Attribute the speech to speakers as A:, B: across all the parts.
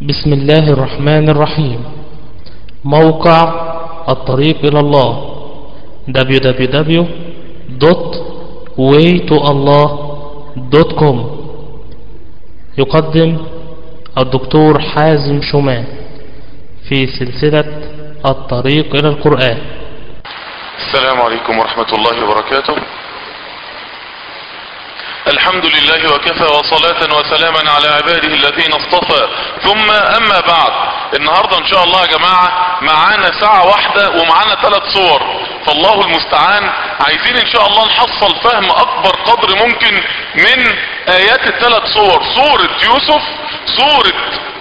A: بسم الله الرحمن الرحيم موقع الطريق إلى الله www.waytoallah.com يقدم الدكتور حازم شومان في سلسلة الطريق إلى القرآن
B: السلام عليكم ورحمة الله وبركاته الحمد لله وكفى وصلاة وسلاما على عباده الذين اصطفى ثم اما بعد النهاردة ان شاء الله يا جماعة معانا ساعة واحدة ومعانا ثلاث صور فالله المستعان عايزين ان شاء الله نحصل فهم اكبر قدر ممكن من ايات الثلاث صور صورة يوسف صورة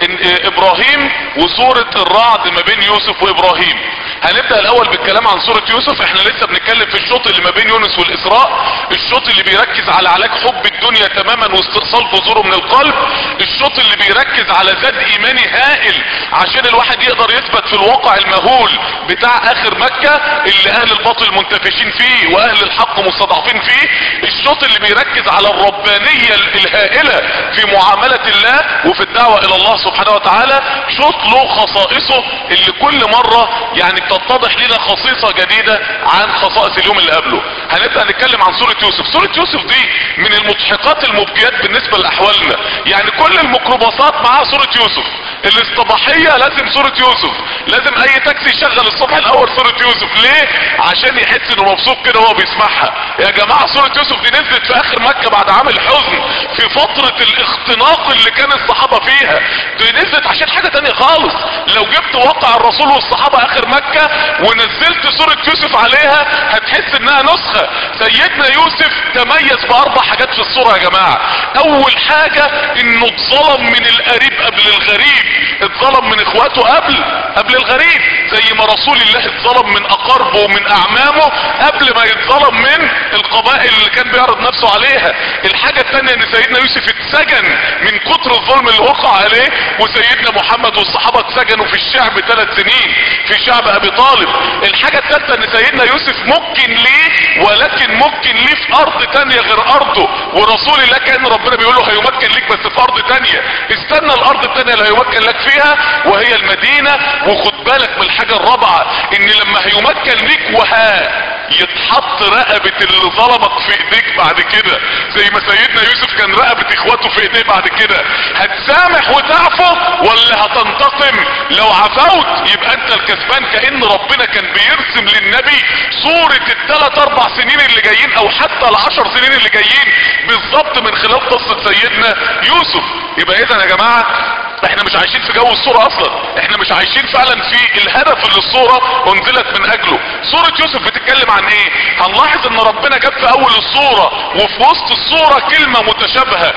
B: ابراهيم وصورة الرعد ما بين يوسف وابراهيم هنبدأ الاول بالكلام عن سورة يوسف احنا لسه بنتكلم في الشوط اللي ما بين يونس والاسراء الشوط اللي بيركز على علاج حب الدنيا تماما واستئصال بذوره من القلب الشوط اللي بيركز على زاد ايماني هائل عشان الواحد يقدر يثبت في الواقع المهول بتاع اخر مكة اللي اهل الباطل منتفشين فيه واهل الحق مستضعفين فيه الشوط اللي بيركز على الربانية الهائلة في معاملة الله وفي الدعوة الى الله سبحانه وتعالى شوط له خصائصه اللي كل مرة يعني بتتضح لنا خصيصة جديدة عن خصائص اليوم اللي قبله هنبدأ نتكلم عن سورة يوسف سورة يوسف دي من المضحكات المبكيات بالنسبة لأحوالنا يعني كل الميكروباصات معاها سورة يوسف الاصطباحية لازم سورة يوسف لازم اي تاكسي يشغل الصبح الاول سورة يوسف ليه عشان يحس انه مبسوط كده وهو بيسمعها يا جماعة سورة يوسف دي نزلت في اخر مكة بعد عام الحزن في فترة الاختناق اللي كان الصحابة فيها دي نزلت عشان حاجة تانية خالص لو جبت واقع الرسول والصحابة اخر مكة ونزلت سورة يوسف عليها هتحس انها نسخة سيدنا يوسف تميز باربع حاجات في الصورة يا جماعة اول حاجة انه اتظلم من القريب قبل الغريب اتظلم من اخواته قبل قبل الغريب زي ما رسول الله اتظلم من اقاربه ومن اعمامه قبل ما يتظلم من القبائل اللي كان بيعرض نفسه عليها الحاجة التانية ان سيدنا يوسف اتسجن من كتر الظلم اللي وقع عليه وسيدنا محمد والصحابة اتسجنوا في الشعب ثلاث سنين في شعب ابي طالب الحاجة الثالثة ان سيدنا يوسف ممكن ليه ولكن ممكن ليه في ارض تانية غير ارضه ورسول الله كان ربنا بيقول له هيمكن ليك بس في ارض تانية استنى الارض التانية اللي هيمكن لك فيها وهي المدينة وخد بالك من الحاجة الرابعة ان لما هيمكن ليك وها يتحط رقبة اللي ظلمك في ايديك بعد كده زي ما سيدنا يوسف كان رقبة اخواته في ايديه بعد كده هتسامح وتعفو ولا هتنتقم لو عفوت يبقى انت الكسبان كأن ربنا كان بيرسم للنبي صورة الثلاث اربع سنين اللي جايين او حتى العشر سنين اللي جايين بالظبط من خلال قصة سيدنا يوسف يبقى اذا يا جماعة احنا مش عايشين في جو الصورة اصلا احنا مش عايشين فعلا في الهدف اللي الصورة انزلت من اجله صورة يوسف بتتكلم عن ايه هنلاحظ ان ربنا جاب في اول الصورة وفي وسط الصورة كلمة متشابهة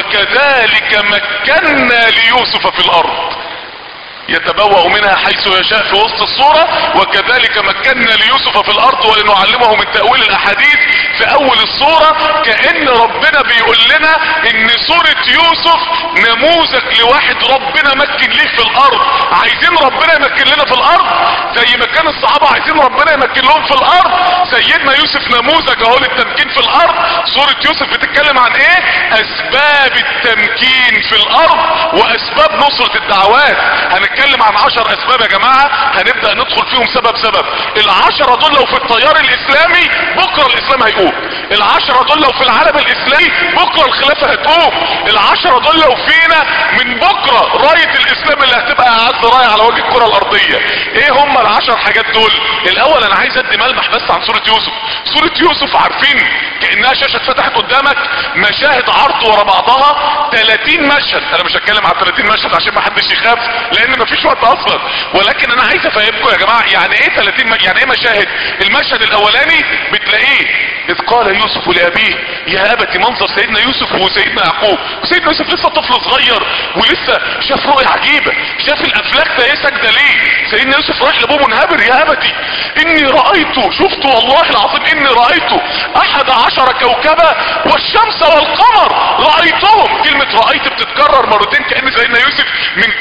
B: وكذلك مكنا ليوسف في الارض يتبوأ منها حيث يشاء في وسط الصورة وكذلك مكنا ليوسف في الارض ولنعلمه من تأويل الاحاديث في اول الصورة كأن ربنا بيقول لنا ان صورة يوسف نموذج لواحد ربنا مكن ليه في الارض عايزين ربنا يمكن لنا في الارض زي ما كان الصحابة عايزين ربنا يمكن لهم في الارض سيدنا يوسف نموذج اهو للتمكين في الارض صورة يوسف بتتكلم عن ايه اسباب التمكين في الارض واسباب نصرة الدعوات هنتكلم عن عشر اسباب يا جماعة هنبدأ ندخل فيهم سبب سبب العشرة دول لو في التيار الاسلامي بكرة الاسلام هيقوم العشرة دول لو في العالم الاسلامي بكرة الخلافة هتقوم العشرة دول لو فينا من بكرة راية الاسلام اللي هتبقى اعز راية على وجه الكرة الارضية ايه هم العشر حاجات دول الاول انا عايز ادي ملمح بس عن سورة يوسف سورة يوسف عارفين كأنها شاشة اتفتحت قدامك مشاهد عرض ورا بعضها 30 مشهد انا مش هتكلم عن 30 مشهد عشان ما حدش يخاف لان مفيش وقت اصلا ولكن انا عايز افهمكم يا جماعة يعني ايه 30 م... يعني ايه مشاهد المشهد الاولاني بتلاقيه اذ قال يوسف لابيه يا ابت منظر سيدنا يوسف وسيدنا يعقوب وسيدنا يوسف لسه طفل صغير ولسه شاف رؤية عجيبة شاف الافلاك ده ايه سجدة ليه سيدنا يوسف رايح لابوه منهبر يا ابتي اني رأيت شفت والله العظيم اني رأيت احد عشر كوكبا والشمس والقمر رأيتهم كلمة رأيت بتتكرر مرتين كأن سيدنا يوسف من كتر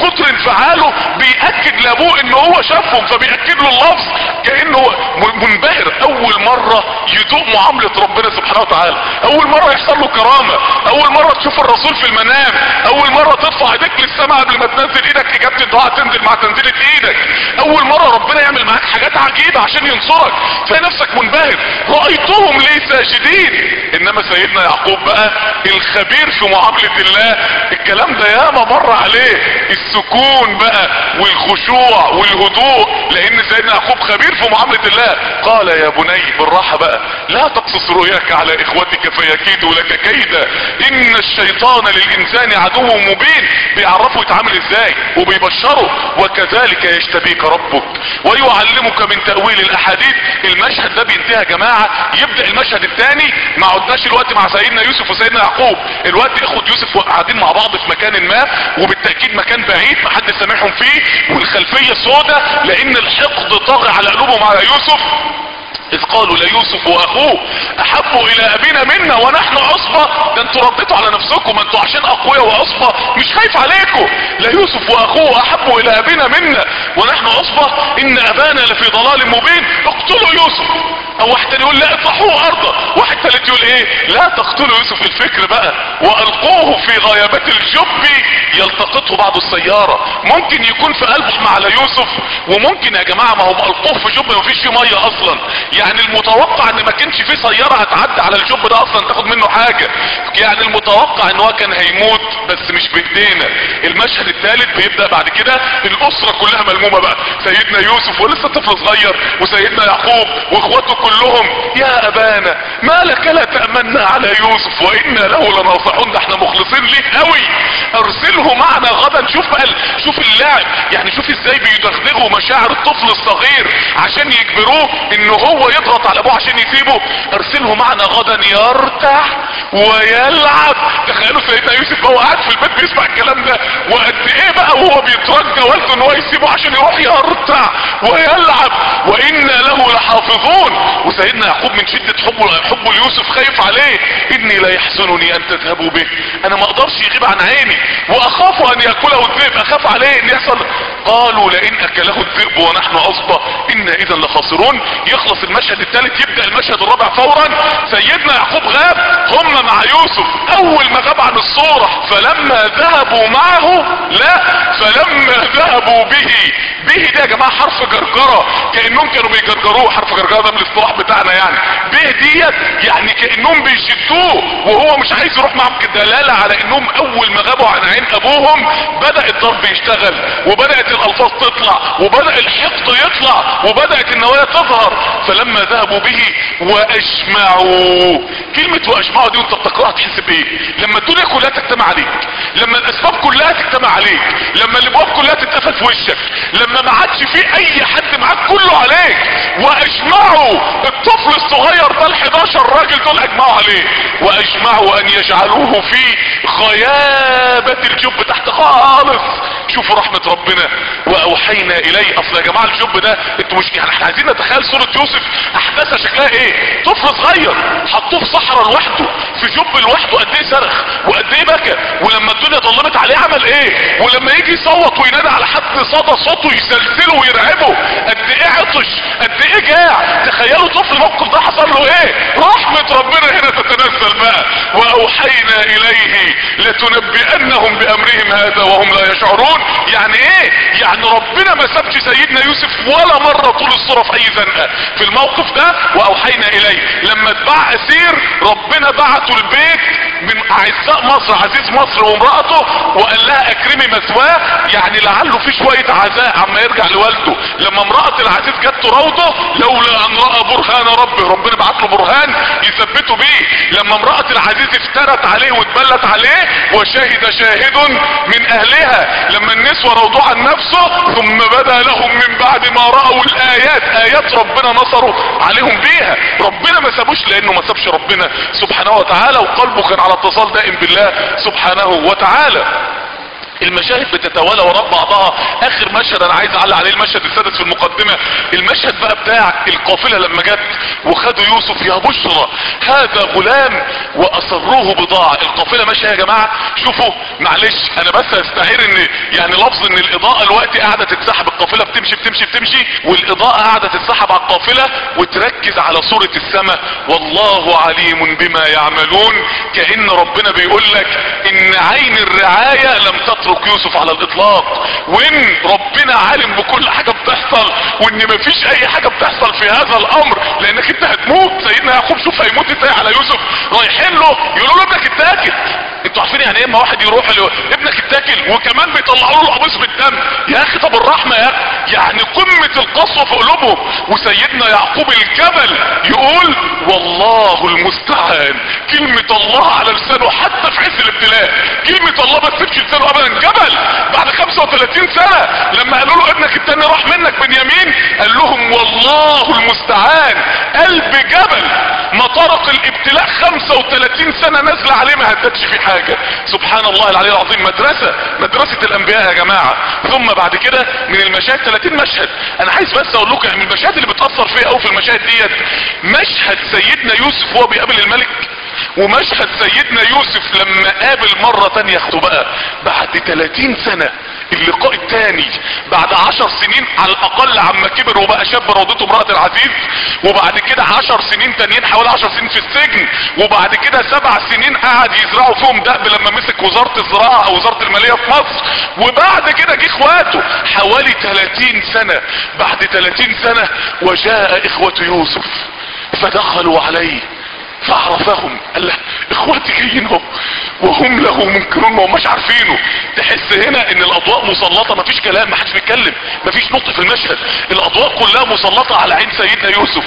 B: انفعاله بيأكد لابوه ان هو شافهم فبيأكد له اللفظ كأنه منبهر اول مرة يدوق معاملة ربنا سبحانه وتعالى اول مرة يحصل له كرامة اول مرة تشوف الرسول في المنام اول مرة ترفع ايديك للسماء قبل ما تنزل ايدك اجابة الدعاء تنزل مع تنزيلة ايدك اول مرة ربنا يعمل معاك حاجات عجيبة عشان ينصرك تلاقي نفسك منبهر رأيتهم ليه ساجدين انما سيدنا يعقوب بقى الخبير في معاملة الله الكلام ده ياما مر عليه السكون بقى والخشوع والهدوء لان سيدنا يعقوب خبير في معاملة الله قال يا بني بالراحة بقى لا تقصص رؤياك على اخوتك فيكيدوا لك كيدا ان الشيطان للانسان عدو مبين بيعرفه يتعامل ازاي وبيبشره وكذلك يجتبيك ربك ويعلمك من تأويل الاحاديث المشهد ده بينتهي يا جماعة يبدأ المشهد الثاني ما عدناش الوقت مع سيدنا يوسف وسيدنا يعقوب الوقت اخوة يوسف قاعدين مع بعض في مكان ما وبالتأكيد مكان بعيد ما حد سامعهم فيه والخلفية سودة لان الحقد طاغي على قلوبهم على يوسف اذ قالوا ليوسف واخوه احبوا الى ابينا منا ونحن عصبة ده انتوا رديتوا على نفسكم انتوا عشان اقوياء وعصبة مش خايف عليكم ليوسف واخوه احبوا الى ابينا منا ونحن عصبة ان ابانا لفي ضلال مبين اقتلوا يوسف او واحد تاني يقول لا اطرحوه ارضا واحد تالت يقول ايه لا تقتلوا يوسف الفكر بقى والقوه في غيابات الجب يلتقطه بعض السيارة ممكن يكون في قلبهم على يوسف وممكن يا جماعة ما هم القوه في جب ما فيش فيه مية اصلا يعني المتوقع ان ما كانش فيه سيارة هتعدي على الجب ده اصلا تاخد منه حاجة يعني المتوقع ان هو كان هيموت بس مش بايدينا المشهد الثالث بيبدأ بعد كده الاسرة كلها ملمومة بقى سيدنا يوسف ولسه طفل صغير وسيدنا يعقوب واخواته كلهم يا ابانا ما لك لا تأمنا على يوسف وانا له لناصحون ده احنا مخلصين ليه قوي ارسله معنا غدا شوف بقى شوف اللاعب يعني شوف ازاي بيدغدغوا مشاعر الطفل الصغير عشان يجبروه ان هو يضغط على ابوه عشان يسيبه ارسله معنا غدا يرتاح ويلعب تخيلوا سيدنا يوسف هو قاعد في البيت بيسمع الكلام ده وقد ايه بقى وهو بيترجى والده ان هو يسيبه عشان يروح يرتع ويلعب وانا له لحافظون وسيدنا يعقوب من شدة حبه حبه ليوسف خايف عليه اني لا يحزنني ان تذهبوا به انا ما اقدرش يغيب عن عيني واخاف ان ياكله الذئب اخاف عليه ان يحصل قالوا لئن اكله الذئب ونحن عصبة انا اذا لخاسرون يخلص المشهد الثالث يبدأ المشهد الرابع فورا سيدنا يعقوب غاب هم مع يوسف اول ما غاب عن الصورة فلما ذهبوا معه لا فلما ذهبوا به به ده يا جماعة حرف جرجرة كأنهم كانوا بيجرجروه حرف جرجرة ده من الاصطلاح بتاعنا يعني به ديت يعني كأنهم بيشدوه وهو مش عايز يروح معهم كدلالة على انهم اول ما غابوا عن عين ابوهم بدأ الضرب يشتغل وبدأت الالفاظ تطلع وبدأ الحقد يطلع وبدأت النوايا تظهر فلما ذهبوا به واجمعوا كلمة واجمعوا دي وانت بتقراها تحس بايه لما الدنيا كلها تجتمع عليك لما الاسباب كلها تجتمع عليك لما الابواب كلها تتقفل في وشك لما ما عادش في اي حد معاك كله عليك واجمعوا الطفل الصغير ده ال 11 راجل دول اجمعوا عليه واجمعوا ان يجعلوه في غيابة الجب تحت خالص شوفوا رحمة ربنا واوحينا اليه اصل يا جماعة الجب ده انتوا مش يعني احنا عايزين نتخيل صورة يوسف احداثها شكلها ايه طفل صغير حطوه في صحراء لوحده في جب لوحده قد ايه صرخ وقد ايه بكى ولما الدنيا ظلمت عليه عمل ايه ولما يجي يصوت وينادي على حد صدى صوته يسلسله ويرعبه قد ايه عطش قد ايه جاع تخيلوا طفل الموقف ده حصل له ايه رحمة ربنا هنا تتنزل بقى واوحينا اليه لتنبئنهم بامرهم هذا وهم لا يشعرون يعني ايه يعني ربنا ما سابش سيدنا يوسف ولا مرة طول الصورة في اي زنقة في الموقف ده واوحينا اليه لما اتباع اسير ربنا بعته البيت من اعزاء مصر عزيز مصر وامرأته وقال لها اكرمي مثواه يعني لعله في شوية عزاء عما يرجع لوالده لما امرأة العزيز جت تراوده لولا ان رأى برهان ربه ربنا بعت له برهان يثبته بيه لما امرأة العزيز افترت عليه واتبلت عليه وشهد شاهد من اهلها لما النسوة روضوا عن نفسه ثم بدا لهم من بعد ما رأوا الايات ايات ربنا نصروا عليهم بيها ربنا ما سابوش لانه ما سابش ربنا سبحانه وتعالى وقلبه كان على اتصال دائم بالله سبحانه وتعالى المشاهد بتتوالى وراء بعضها اخر مشهد انا عايز اعلق عليه المشهد السادس في المقدمة المشهد بقى بتاع القافلة لما جت وخدوا يوسف يا بشرى هذا غلام واصروه بضاعة القافلة ماشية يا جماعة شوفوا معلش انا بس استعير ان يعني لفظ ان الاضاءة الوقت قاعدة تتسحب القافلة بتمشي بتمشي بتمشي والاضاءة قاعدة تتسحب على القافلة وتركز على صورة السماء والله عليم بما يعملون كأن ربنا بيقول لك ان عين الرعاية لم تترك يوسف على الاطلاق وان ربنا عالم بكل حاجة بتحصل وان مفيش اي حاجة بتحصل في هذا الامر لانك انت هتموت سيدنا يعقوب شوف هيموت ازاي على يوسف رايحين له يقولوا له ابنك اتاكل انتوا عارفين يعني ايه اما واحد يروح له ابنك اتاكل وكمان بيطلعوا له قميص بالدم يا اخي طب الرحمه يا اخي يعني قمه القسوه في قلوبهم وسيدنا يعقوب الجبل يقول والله المستعان كلمه الله على لسانه حتى في عز الابتلاء كلمه الله ما تسيبش لسانه ابدا جبل بعد 35 سنه لما قالوا له ابنك التاني راح منك بنيامين قال لهم والله المستعان قلب جبل ما طرق الابتلاء 35 سنه نازله عليه ما هدتش فيه حاجه سبحان الله العلي العظيم مدرسه مدرسه الانبياء يا جماعه ثم بعد كده من المشاهد 30 مشهد انا عايز بس اقول لكم من المشاهد اللي بتاثر فيا قوي في المشاهد ديت مشهد سيدنا يوسف وهو بيقابل الملك ومشهد سيدنا يوسف لما قابل مرة تانية اخته بقى بعد 30 سنة اللقاء التاني بعد عشر سنين على الاقل عما كبر وبقى شاب راضته امرأة العزيز وبعد كده عشر سنين تانيين حوالي عشر سنين في السجن وبعد كده سبع سنين قعد يزرعوا فيهم دأب لما مسك وزارة الزراعة او وزارة المالية في مصر وبعد كده جه اخواته حوالي 30 سنة بعد 30 سنة وجاء اخوة يوسف فدخلوا عليه فعرفهم قال له اخواتي جايين اهو وهم له منكرون ما هماش عارفينه تحس هنا ان الاضواء مسلطه مفيش كلام محدش بيتكلم مفيش نطق في المشهد الاضواء كلها مسلطه على عين سيدنا يوسف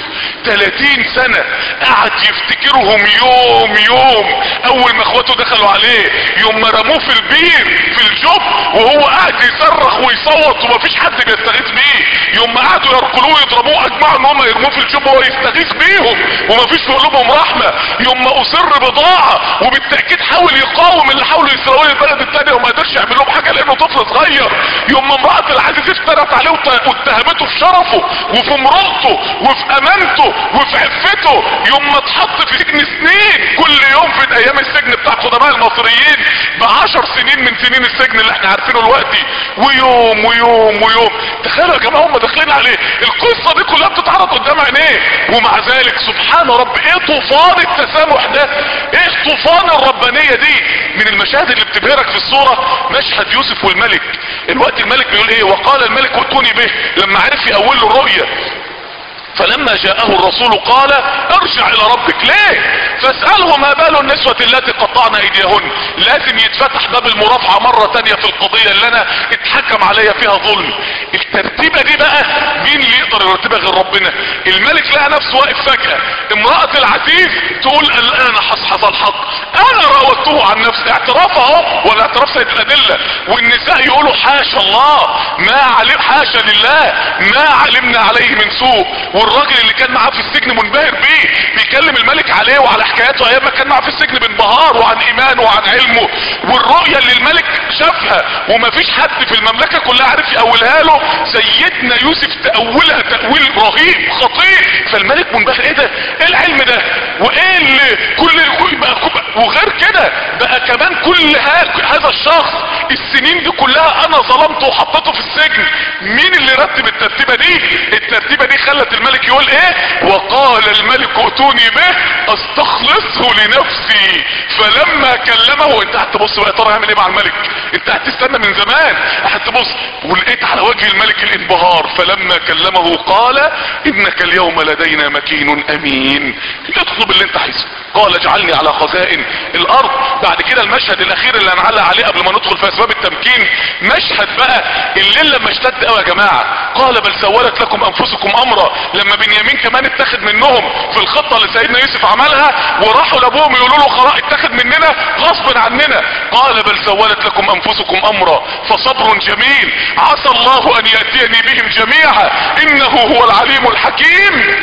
B: 30 سنه قعد يفتكرهم يوم يوم اول ما اخواته دخلوا عليه يوم ما رموه في البير في الجب وهو قاعد يصرخ ويصوت ومفيش حد بيستغيث بيه يوم ما قعدوا يركلوه يضربوه اجمعوا ان هم يرموه في الجب وهو يستغيث بيهم ومفيش في قلوبهم رحمه يوم ما اصر بضاعة وبالتأكيد حاول يقاوم اللي حاولوا يسرقوا البلد التانية وما قدرش يعمل لهم حاجة لانه طفل صغير يوم ما امرأة العزيز افترت عليه واتهمته في شرفه وفي امرأته وفي امانته وفي عفته يوم ما اتحط في سجن سنين كل يوم في ايام السجن بتاع قدماء المصريين بعشر سنين من سنين السجن اللي احنا عارفينه دلوقتي ويوم ويوم ويوم تخيلوا يا جماعة هم داخلين عليه القصة دي كلها بتتعرض قدام عينيه ومع ذلك سبحان رب ايه طوفان التسامح ده ايه طوفان الربانية دي من المشاهد اللي بتبهرك في الصورة مشهد يوسف والملك الوقت الملك بيقول ايه وقال الملك ائتوني به لما عرف يأول له الرؤية فلما جاءه الرسول قال ارجع الى ربك ليه فاسأله ما بال النسوة التي قطعن ايديهن لازم يتفتح باب المرافعة مرة تانية في القضية اللي انا اتحكم عليا فيها ظلم الترتيبة دي بقى مين اللي يقدر يرتبها غير ربنا الملك لقى نفسه واقف فجأة امرأة العزيز تقول الان حصحص الحق انا راودته عن نفسي اعتراف اهو ولا اعتراف سيد الادلة والنساء يقولوا حاشا الله ما علم حاشا لله ما علمنا عليه من سوء والراجل اللي كان معاه في السجن منبهر بيه بيكلم الملك عليه وعلى حكاياته ايام ما كان معاه في السجن بانبهار وعن ايمانه وعن علمه والرؤية اللي الملك شافها ومفيش حد في المملكة كلها عارف يقولها له سيدنا يوسف تأولها تأويل رهيب خطير فالملك منبهر ايه ده ايه العلم ده وايه اللي كل كل بقى وغير كده بقى كمان كل هذا الشخص السنين دي كلها انا ظلمته وحطيته في السجن مين اللي رتب الترتيبة دي الترتيبة دي خلت الملك يقول ايه وقال الملك ائتوني به استخلصه لنفسي فلما كلمه انت قاعد تبص بقى ترى يعمل ايه مع الملك انت قاعد تستنى من زمان قاعد تبص ولقيت على وجه الملك الانبهار فلما كلمه قال انك اليوم لدينا مكين امين اطلب اللي انت عايزه قال اجعلني على خزائن الارض بعد كده المشهد الاخير اللي هنعلق عليه قبل ما ندخل في اسباب التمكين مشهد بقى الليل لما اشتد قوي يا جماعه قال بل سولت لكم انفسكم امرا لما بنيامين كمان اتخذ منهم في الخطه اللي سيدنا يوسف عملها وراحوا لابوهم يقولوا له خلاص اتخذ مننا غصب عننا قال بل سولت لكم انفسكم امرا فصبر جميل عسى الله ان ياتيني بهم جميعا انه هو العليم الحكيم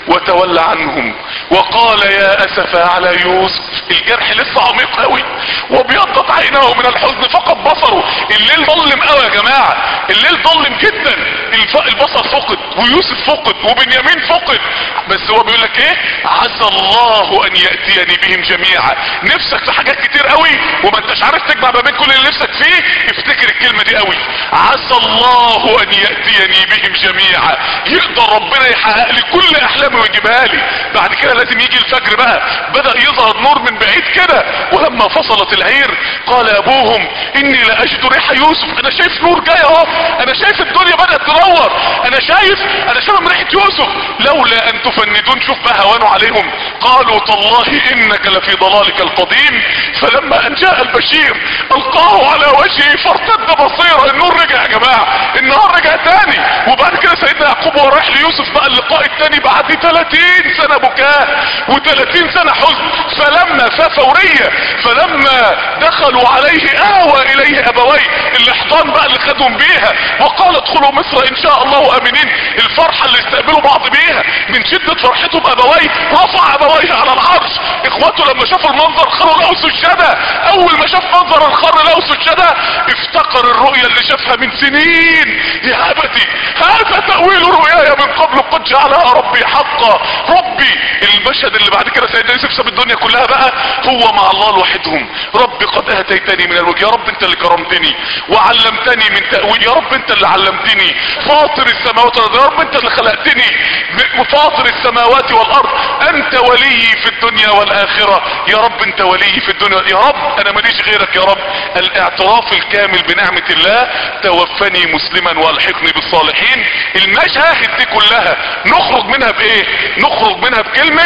B: وتولى عنهم وقال يا اسفا على يوسف الجرح لسه عميق قوي وابيضت عيناه من الحزن فقد بصره الليل ظلم قوي يا جماعة الليل ظلم جدا الف- البصر فقد ويوسف فقد وبنيامين فقد بس هو بيقول لك ايه عسى الله ان ياتيني بهم جميعا نفسك في حاجات كتير قوي وما انتش عارف تجمع ما بين كل اللي نفسك فيه افتكر الكلمة دي قوي عسى الله ان ياتيني بهم جميعا يقدر ربنا يحقق لي كل احلامي ويجيبها لي بعد كده لازم يجي الفجر بقى بدا يظهر نور من بعيد كده ولما فصلت العير قال ابوهم اني لاجد ريح يوسف انا شايف نور جاي اهو انا شايف الدنيا بدات تنور انا شايف انا شايف ريحه يوسف لولا ان تفندون شوف بقى هوانوا عليهم قالوا تالله انك لفي ضلالك القديم فلما ان جاء البشير القاه على وجهه فارتد بصيرا النور رجع يا جماعه النهار رجع تاني وبعد كده سيدنا يعقوب هو رايح ليوسف بقى اللقاء التاني بعد 30 سنه بكاء و30 سنه حزن فلما ففوريه فلما دخلوا عليه اوى اليه ابويه الاحضان بقى اللي خدهم بيها وقال ادخلوا مصر ان شاء الله امنين الفرحه اللي استقبلوا بعض بيها من شده فرحتهم ابويه رفع ابويه على العرش اخواته لما شافوا المنظر خروا لقوا سجده اول ما شاف منظر الخر لقوا سجده افتكر الرؤيا اللي شافها من سنين يا ابتي هذا تاويل رؤياي من قبل قد جعلها ربي حقا ربي المشهد اللي بعد كده سيدنا يوسف ساب الدنيا كلها بقى هو مع الله لوحدهم ربي قد اتيتني من الوجه يا رب انت اللي كرمتني وعلمتني من تأويل يا رب انت اللي علمتني فاطر السماوات والارض يا رب انت اللي خلقتني م- فاطر السماوات والارض انت ولي في الدنيا والاخرة يا رب انت ولي في الدنيا يا رب انا ماليش غيرك يا رب الاعتراف الكامل بنعمة الله توفني مسلما والحقني بالصالحين المشاهد دي كلها نخرج منها بايه نخرج منها بكلمة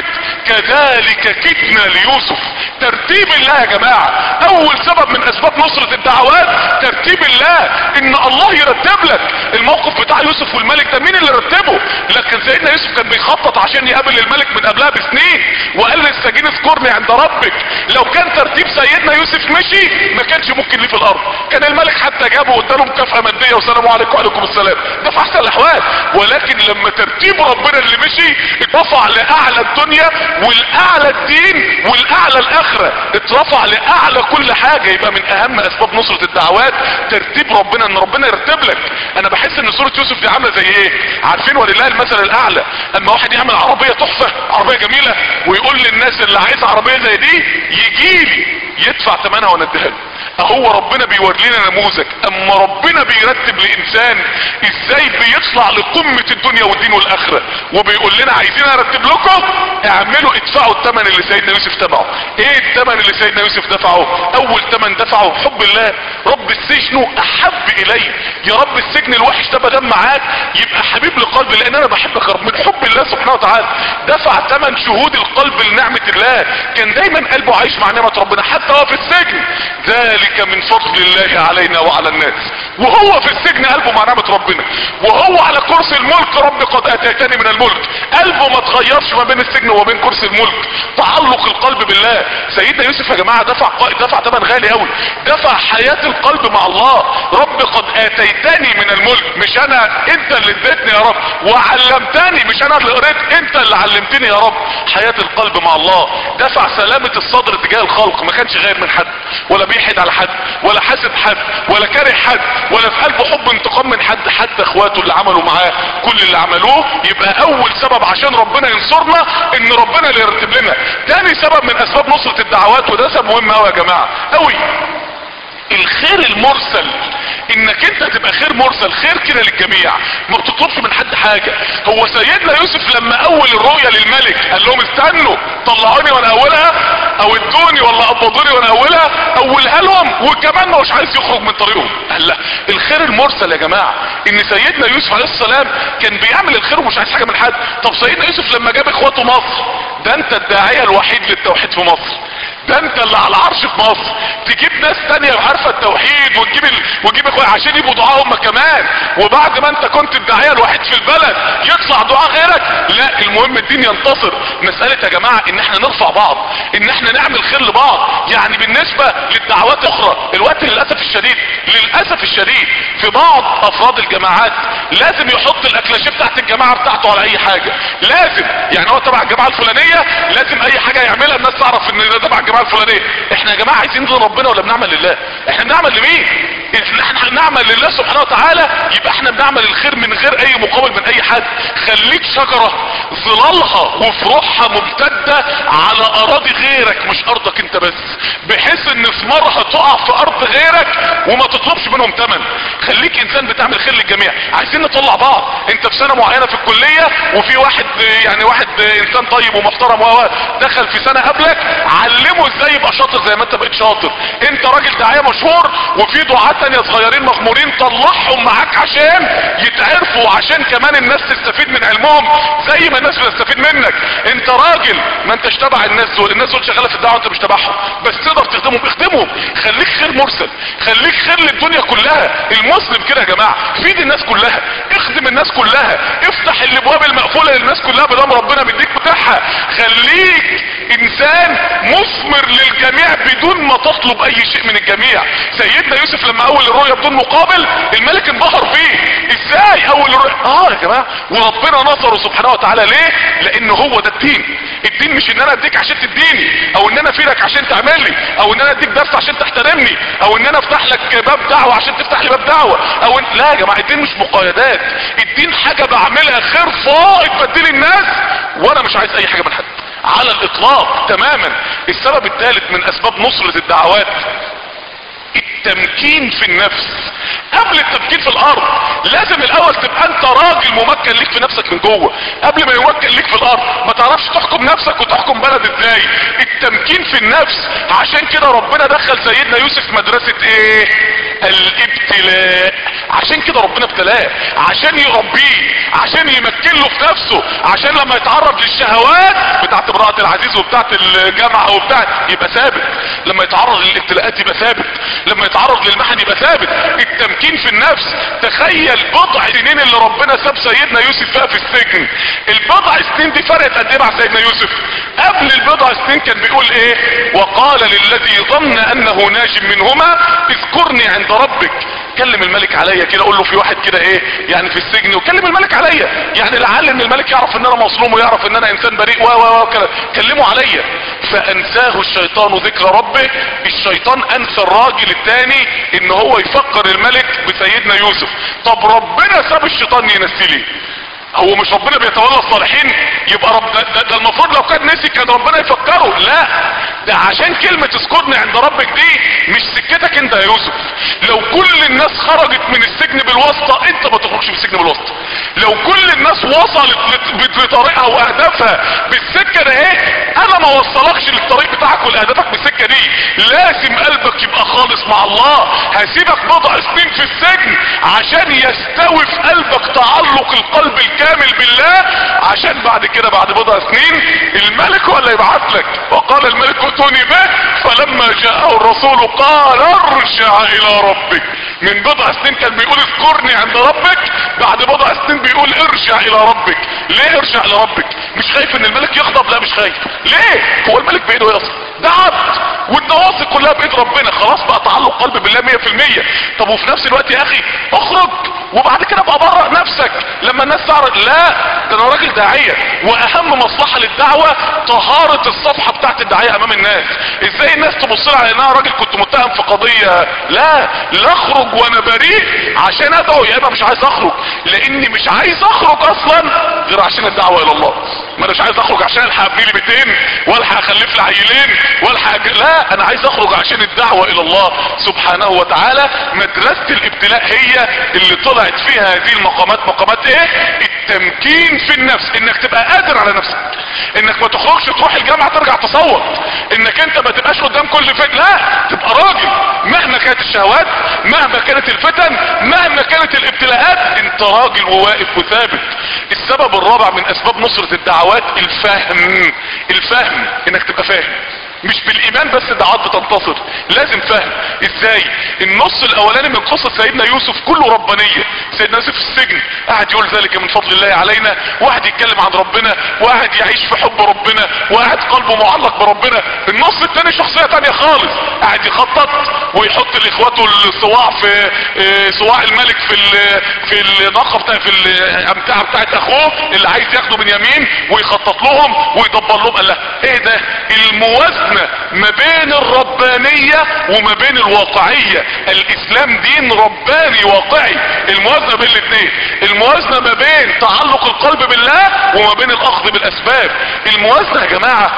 B: كذلك كدنا ليوسف ترتيب الله يا جماعة اول سبب من اسباب نصرة الدعوات ترتيب الله ان الله يرتب لك الموقف بتاع يوسف والملك ده مين اللي رتبه لكن سيدنا يوسف كان بيخطط عشان يقابل الملك من قبلها بسنين وقال للسجين اذكرني عند ربك لو كان ترتيب سيدنا يوسف مشي ما كانش ممكن ليه في الارض كان الملك حتى جابه واداله مكافأة مادية والسلام عليكم وعليكم السلام ده في احسن الاحوال ولكن لما ترتيب ربنا اللي مشي اترفع لاعلى الدنيا والاعلى الدين والاعلى الاخرة اترفع لاعلى كل حاجة يبقى من اهم اسباب نصرة الدعوات ترتيب ربنا ان ربنا يرتب لك انا بحس ان سورة يوسف دي عاملة زي ايه عارفين ولله المثل الاعلى اما واحد يعمل عربية تحفة عربية جميلة ويقول للناس اللي عايز عربية زي دي يجيلي يدفع ثمنها ونديها له اهو ربنا بيورينا نموذج اما ربنا بيرتب لانسان ازاي بيطلع لقمة الدنيا والدين والاخرة وبيقول لنا عايزين ارتب لكم اعملوا ادفعوا الثمن اللي سيدنا يوسف دفعه ايه الثمن اللي سيدنا يوسف دفعه اول ثمن دفعه حب الله رب السجن احب الي يا رب السجن الوحش ده بدل معاك يبقى حبيب لقلبي لان انا بحبك يا رب من حب الله سبحانه وتعالى دفع ثمن شهود القلب لنعمة الله كان دايما قلبه عايش مع نعمة ربنا حتى هو في السجن ذلك من فضل الله علينا وعلى الناس وهو في السجن قلبه مع نعمة ربنا وهو على كرسي الملك رب قد اتيتني من الملك قلبه ما تغيرش ما بين السجن وما بين كرسي الملك تعلق القلب بالله سيدنا يوسف يا جماعة دفع دفع ثمن غالي قوي دفع حياة القلب مع الله رب قد اتيتني من الملك مش انا انت اللي اديتني يا رب وعلمتني مش انا اللي قريت انت اللي علمتني يا رب حياة القلب مع الله دفع سلامة الصدر تجاه الخلق ما كانش غير من حد ولا بيحد على حد ولا حاسد حد ولا كاره حد ولا في قلبه حب انتقام من حد حتى اخواته اللي عملوا معاه كل اللي عملوه يبقى اول سبب عشان ربنا ينصرنا ان ربنا اللي يرتب لنا تاني سبب من اسباب نصرة الدعوات وده سبب مهم قوي يا جماعة قوي الخير المرسل انك انت تبقى خير مرسل خير كده للجميع ما بتطلبش من حد حاجة هو سيدنا يوسف لما اول الرؤية للملك قال لهم استنوا طلعوني وانا اولها او ادوني ولا قبضوني وانا اولها اولها لهم وكمان ما هوش عايز يخرج من طريقهم قال لا الخير المرسل يا جماعة ان سيدنا يوسف عليه السلام كان بيعمل الخير ومش عايز حاجة من حد طب سيدنا يوسف لما جاب اخواته مصر ده انت الداعية الوحيد للتوحيد في مصر ده انت اللي على العرش في مصر تجيب ناس تانية عارفة التوحيد وتجيب ال... وتجيب اخويا عشان يبقوا دعاء هم كمان وبعد ما انت كنت الداعية الوحيد في البلد يطلع دعاء غيرك لا المهم الدين ينتصر مسألة يا جماعة ان احنا نرفع بعض ان احنا نعمل خير لبعض يعني بالنسبة للدعوات اخرى الوقت للأسف الشديد للأسف الشديد في بعض افراد الجماعات لازم يحط الاكلاشيه بتاعت الجماعه بتاعته على اي حاجه لازم يعني هو تبع الجماعه الفلانيه لازم اي حاجه يعملها الناس تعرف ان ده تبع الجماعه الفلانيه احنا يا جماعه عايزين نرضي ربنا ولا بنعمل لله احنا بنعمل لمين ان احنا نعمل لله سبحانه وتعالى يبقى احنا بنعمل الخير من غير اي مقابل من اي حد خليك شجره ظلالها وفروعها ممتده على اراضي غيرك مش ارضك انت بس بحيث ان ثمارها تقع في ارض غيرك وما تطلبش منهم ثمن خليك انسان بتعمل خير للجميع عايزين نطلع بعض انت في سنه معينه في الكليه وفي واحد يعني واحد انسان طيب ومحترم و دخل في سنه قبلك علمه ازاي يبقى شاطر زي ما انت بقيت شاطر انت راجل داعيه مشهور وفي دعاة تانية صغيرين مغمورين طلعهم معاك عشان يتعرفوا عشان كمان الناس تستفيد من علمهم زي ما الناس بتستفيد منك انت راجل ما انتش تبع الناس دول الناس دول شغاله في الدعوه انت مش تبعهم بس تقدر تخدمهم اخدمهم خليك خير مرسل خليك خير للدنيا كلها المسلم كده يا جماعه فيد الناس كلها اخدم الناس كلها افتح الابواب المقفوله للناس كلها بدام ربنا مديك بتاعها خليك انسان مثمر للجميع بدون ما تطلب اي شيء من الجميع سيدنا يوسف لما اول الرؤيا بدون مقابل الملك انبهر فيه ازاي اول الرؤيا اه يا جماعه وربنا نصره سبحانه وتعالى ليه لان هو ده الدين الدين مش ان انا اديك عشان تديني او ان انا افيدك عشان تعمل لي او ان انا اديك درس عشان تحترمني او ان انا افتح لك باب دعوه عشان تفتح لي باب دعوه او إن... لا يا جماعه الدين مش مقايدات الدين حاجه بعملها خير فائض بدي الناس وانا مش عايز اي حاجه من حد على الاطلاق تماما السبب الثالث من اسباب نصرة الدعوات التمكين في النفس قبل التمكين في الارض لازم الاول تبقى انت راجل ممكن ليك في نفسك من جوه قبل ما يمكن ليك في الارض ما تعرفش تحكم نفسك وتحكم بلد ازاي التمكين في النفس عشان كده ربنا دخل سيدنا يوسف مدرسة ايه الابتلاء عشان كده ربنا ابتلاه عشان يربيه عشان يمكن له في نفسه عشان لما يتعرض للشهوات بتاعت امرأة العزيز وبتاعت الجامعة وبتاعت يبقى ثابت لما يتعرض للابتلاءات يبقى ثابت لما يتعرض للمحن يبقى ثابت التمكين في النفس تخيل بضع سنين اللي ربنا ساب سيدنا يوسف فيها في السجن البضع سنين دي فرقت قد ايه مع سيدنا يوسف قبل البضع سنين كان بيقول ايه وقال للذي ظن انه ناج منهما اذكرني عند ربك كلم الملك عليا كده اقول له في واحد كده ايه يعني في السجن وكلم الملك عليا يعني لعل ان الملك يعرف ان انا مظلوم ويعرف ان انا انسان بريء و و و كده كلمه عليا فانساه الشيطان ذكر ربه الشيطان انسى الراجل التاني ان هو يفكر الملك بسيدنا يوسف طب ربنا ساب الشيطان ينسي ليه هو مش ربنا بيتولى الصالحين يبقى رب ده, ده, ده المفروض لو كان نسي كان ربنا يفكره لا ده عشان كلمة اذكرني عند ربك دي مش سكتك انت يا يوسف لو كل الناس خرجت من السجن بالواسطة انت ما تخرجش من السجن بالواسطة لو كل الناس وصلت بطريقها واهدافها بالسكة ده ايه انا ما وصلكش للطريق بتاعك ولاهدافك بالسكة دي لازم قلبك يبقى خالص مع الله هسيبك بضع سنين في السجن عشان يستوي في قلبك تعلق القلب الكامل كامل بالله عشان بعد كده بعد بضع سنين الملك هو اللي يبعث لك وقال الملك اتوني به فلما جاءه الرسول قال ارجع الى ربك من بضع سنين كان بيقول اذكرني عند ربك بعد بضع سنين بيقول ارجع الى ربك ليه ارجع الى ربك مش خايف ان الملك يغضب لا مش خايف ليه هو الملك بايده ايه اصلا ده عبد والنواصي كلها بايد ربنا خلاص بقى تعلق قلب بالله 100% طب وفي نفس الوقت يا اخي اخرج وبعد كده ابقى برأ نفسك لما الناس تعرض لا ده انا راجل داعية واهم مصلحة للدعوة طهارة الصفحة بتاعت الداعية امام الناس ازاي الناس تبص لي على ان انا راجل كنت متهم في قضية لا لا اخرج وانا بريء عشان ادعو يا اما مش عايز اخرج لاني مش عايز اخرج اصلا غير عشان الدعوة الى الله ما انا مش عايز اخرج عشان الحق ابني لي بيتين والحق اخلف لي عيلين والحق لا انا عايز اخرج عشان الدعوة الى الله سبحانه وتعالى مدرسة الابتلاء هي اللي طلعت فيها هذه المقامات مقامات ايه التمكين في النفس انك تبقى قادر على نفسك انك ما تخرجش تروح الجامعة ترجع تصوت انك انت ما تبقاش قدام كل فتن لا تبقى راجل مهما كانت الشهوات مهما كانت الفتن مهما كانت الابتلاءات انت راجل وواقف وثابت السبب الرابع من اسباب نصرة الدعوات الفهم الفهم انك تبقى فاهم مش بالايمان بس الدعوات بتنتصر لازم فهم ازاي النص الاولاني من قصة سيدنا يوسف كله ربانية سيدنا يوسف في السجن قاعد يقول ذلك من فضل الله علينا وقاعد يتكلم عن ربنا وقاعد يعيش في حب ربنا وقاعد قلبه معلق بربنا النص التاني شخصية تانية خالص قاعد يخطط ويحط لاخواته الصواع في اه، صواع الملك في ال في الناقه بتاع في الامتعه بتاعت اخوه اللي عايز ياخده من يمين ويخطط لهم ويدبر لهم قال له ايه ده الموازنه ما بين الربانيه وما بين الواقعيه الاسلام دين رباني واقعي الموازنه بين الاثنين الموازنه ما بين تعلق القلب بالله وما بين الاخذ بالاسباب الموازنه يا جماعه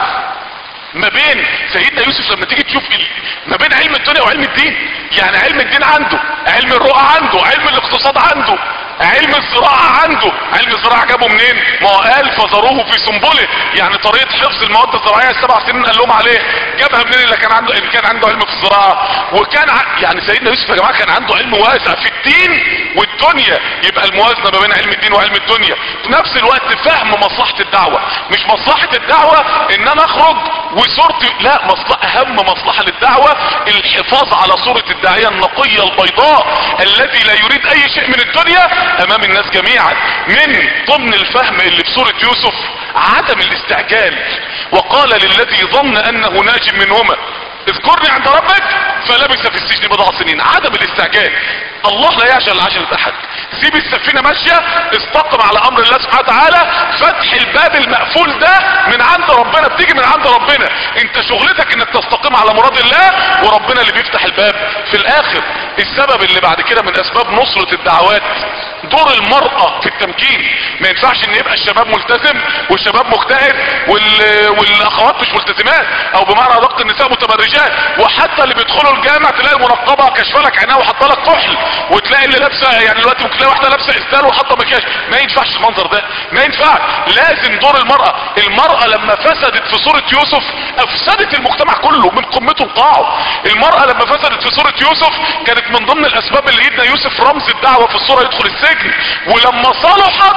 B: ما بين سيدنا يوسف لما تيجي تشوف ال- ما بين علم الدنيا وعلم الدين يعني علم الدين عنده علم الرؤى عنده علم الاقتصاد عنده علم الزراعة عنده علم الزراعة جابه منين ما هو قال فذروه في سنبله يعني طريقة حفظ المواد الزراعية السبع سنين قال لهم عليه جابها منين اللي كان عنده اللي كان عنده علم في الزراعة وكان ع... يعني سيدنا يوسف يا جماعة كان عنده علم واسع في الدين والدنيا يبقى الموازنة ما بين علم الدين وعلم الدنيا في نفس الوقت فهم مصلحة الدعوة مش مصلحة الدعوة ان انا اخرج وصورتي لا مصلحة اهم مصلحة للدعوة الحفاظ على صورة الداعية النقية البيضاء الذي لا يريد اي شيء من الدنيا امام الناس جميعا من ضمن الفهم اللي في سورة يوسف عدم الاستعجال وقال للذي ظن انه ناج منهما اذكرني عند ربك فلبث في السجن بضع سنين عدم الاستعجال الله لا يعجل عجلة احد سيب السفينة ماشية استقم على امر الله سبحانه وتعالى فتح الباب المقفول ده من عند ربنا بتيجي من عند ربنا انت شغلتك انك تستقيم على مراد الله وربنا اللي بيفتح الباب في الاخر السبب اللي بعد كده من اسباب نصرة الدعوات دور المرأة في التمكين ما ينفعش ان يبقى الشباب ملتزم والشباب مجتهد وال... والاخوات مش ملتزمات او بمعنى ادق النساء متبرجات وحتى اللي بيدخلوا الجامع تلاقي المنقبة كشفه لك عينها وحاطه لك كحل وتلاقي اللي لابسه يعني دلوقتي ممكن تلاقي واحده لابسه اسدال وحاطه مكياج ما ينفعش المنظر ده ما ينفعش لازم دور المرأة المرأة لما فسدت في صورة يوسف افسدت المجتمع كله من قمته لقاعه المرأة لما فسدت في صورة يوسف كانت من ضمن الاسباب اللي يدنا يوسف رمز الدعوة في الصورة يدخل السجن ولما صلحت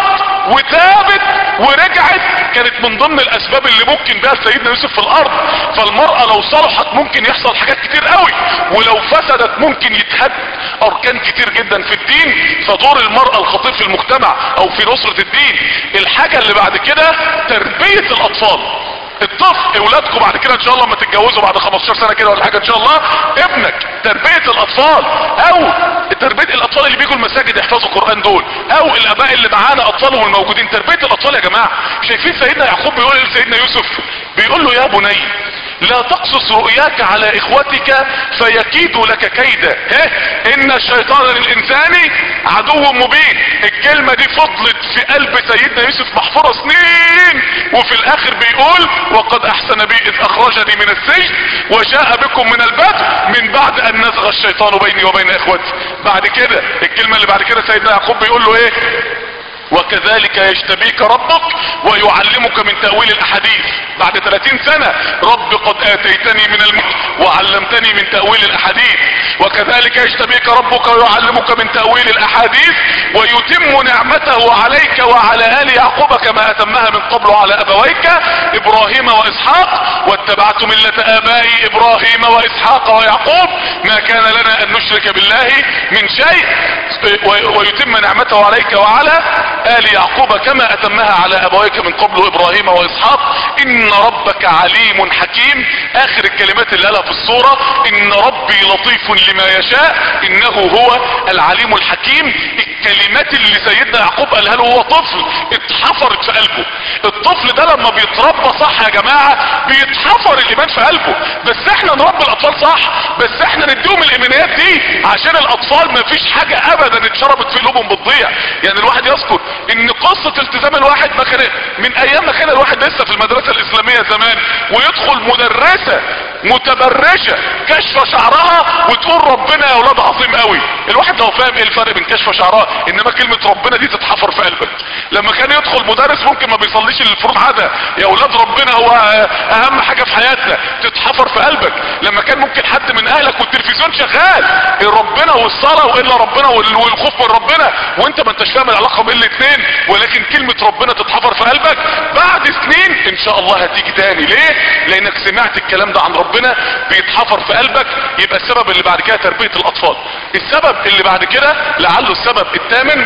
B: وتابت ورجعت كانت من ضمن الاسباب اللي ممكن بها سيدنا يوسف في الارض فالمرأة لو صلحت ممكن يحصل حاجات كتير قوي ولو فسدت ممكن يتهد اركان كتير جدا في الدين فدور المرأة الخطير في المجتمع او في نصرة الدين الحاجة اللي بعد كده تربية الاطفال الطفل اولادكم بعد كده ان شاء الله لما تتجوزوا بعد 15 سنه كده ولا حاجه ان شاء الله ابنك تربيه الاطفال او تربيه الاطفال اللي بيجوا المساجد يحفظوا القران دول او الاباء اللي معانا اطفالهم الموجودين تربيه الاطفال يا جماعه شايفين سيدنا يعقوب بيقول لسيدنا يوسف بيقول له يا بني لا تقصص رؤياك على اخوتك فيكيدوا لك كيدا ها ان الشيطان للانسان عدو مبين الكلمة دي فضلت في قلب سيدنا يوسف محفورة سنين وفي الاخر بيقول وقد احسن بي اذ اخرجني من السجن وجاء بكم من البدء من بعد ان نزغ الشيطان بيني وبين اخوتي بعد كده الكلمة اللي بعد كده سيدنا يعقوب بيقول له ايه وكذلك يجتبيك ربك ويعلمك من تأويل الاحاديث بعد 30 سنة رب قد اتيتني من الملك وعلمتني من تأويل الاحاديث وكذلك يجتبيك ربك ويعلمك من تأويل الاحاديث ويتم نعمته عليك وعلى ال يعقوب كما اتمها من قبل على ابويك ابراهيم واسحاق واتبعت ملة ابائي ابراهيم واسحاق ويعقوب ما كان لنا ان نشرك بالله من شيء ويتم نعمته عليك وعلى آل يعقوب كما أتمها على أبويك من قبل إبراهيم وإسحاق إن ربك عليم حكيم آخر الكلمات اللي قالها في الصورة إن ربي لطيف لما يشاء إنه هو العليم الحكيم الكلمات اللي سيدنا يعقوب قالها له هو طفل اتحفرت في قلبه الطفل ده لما بيتربى صح يا جماعة بيتحفر الإيمان في قلبه بس احنا نربي الأطفال صح بس احنا نديهم الإيمانيات دي عشان الأطفال مفيش حاجة أبدا اتشربت في قلوبهم بتضيع يعني الواحد يذكر ان قصة التزام الواحد ما كان من ايام ما كان الواحد لسه في المدرسة الاسلامية زمان ويدخل مدرسة متبرجة كشف شعرها وتقول ربنا يا اولاد عظيم قوي الواحد لو فاهم ايه الفرق بين كشف شعرها انما كلمة ربنا دي تتحفر في قلبك لما كان يدخل مدرس ممكن ما بيصليش الفروض عادة يا اولاد ربنا هو اهم حاجة في حياتنا تتحفر في قلبك لما كان ممكن حد من اهلك والتلفزيون شغال ربنا والصلاة والا ربنا والخوف من ربنا وانت ما انتش فاهم العلاقة بين الاثنين ولكن كلمة ربنا تتحفر في قلبك بعد سنين ان شاء الله هتيجي تاني ليه لانك سمعت الكلام ده عن ربنا بيتحفر في قلبك يبقى السبب اللي بعد كده تربية الاطفال السبب اللي بعد كده لعله السبب الثامن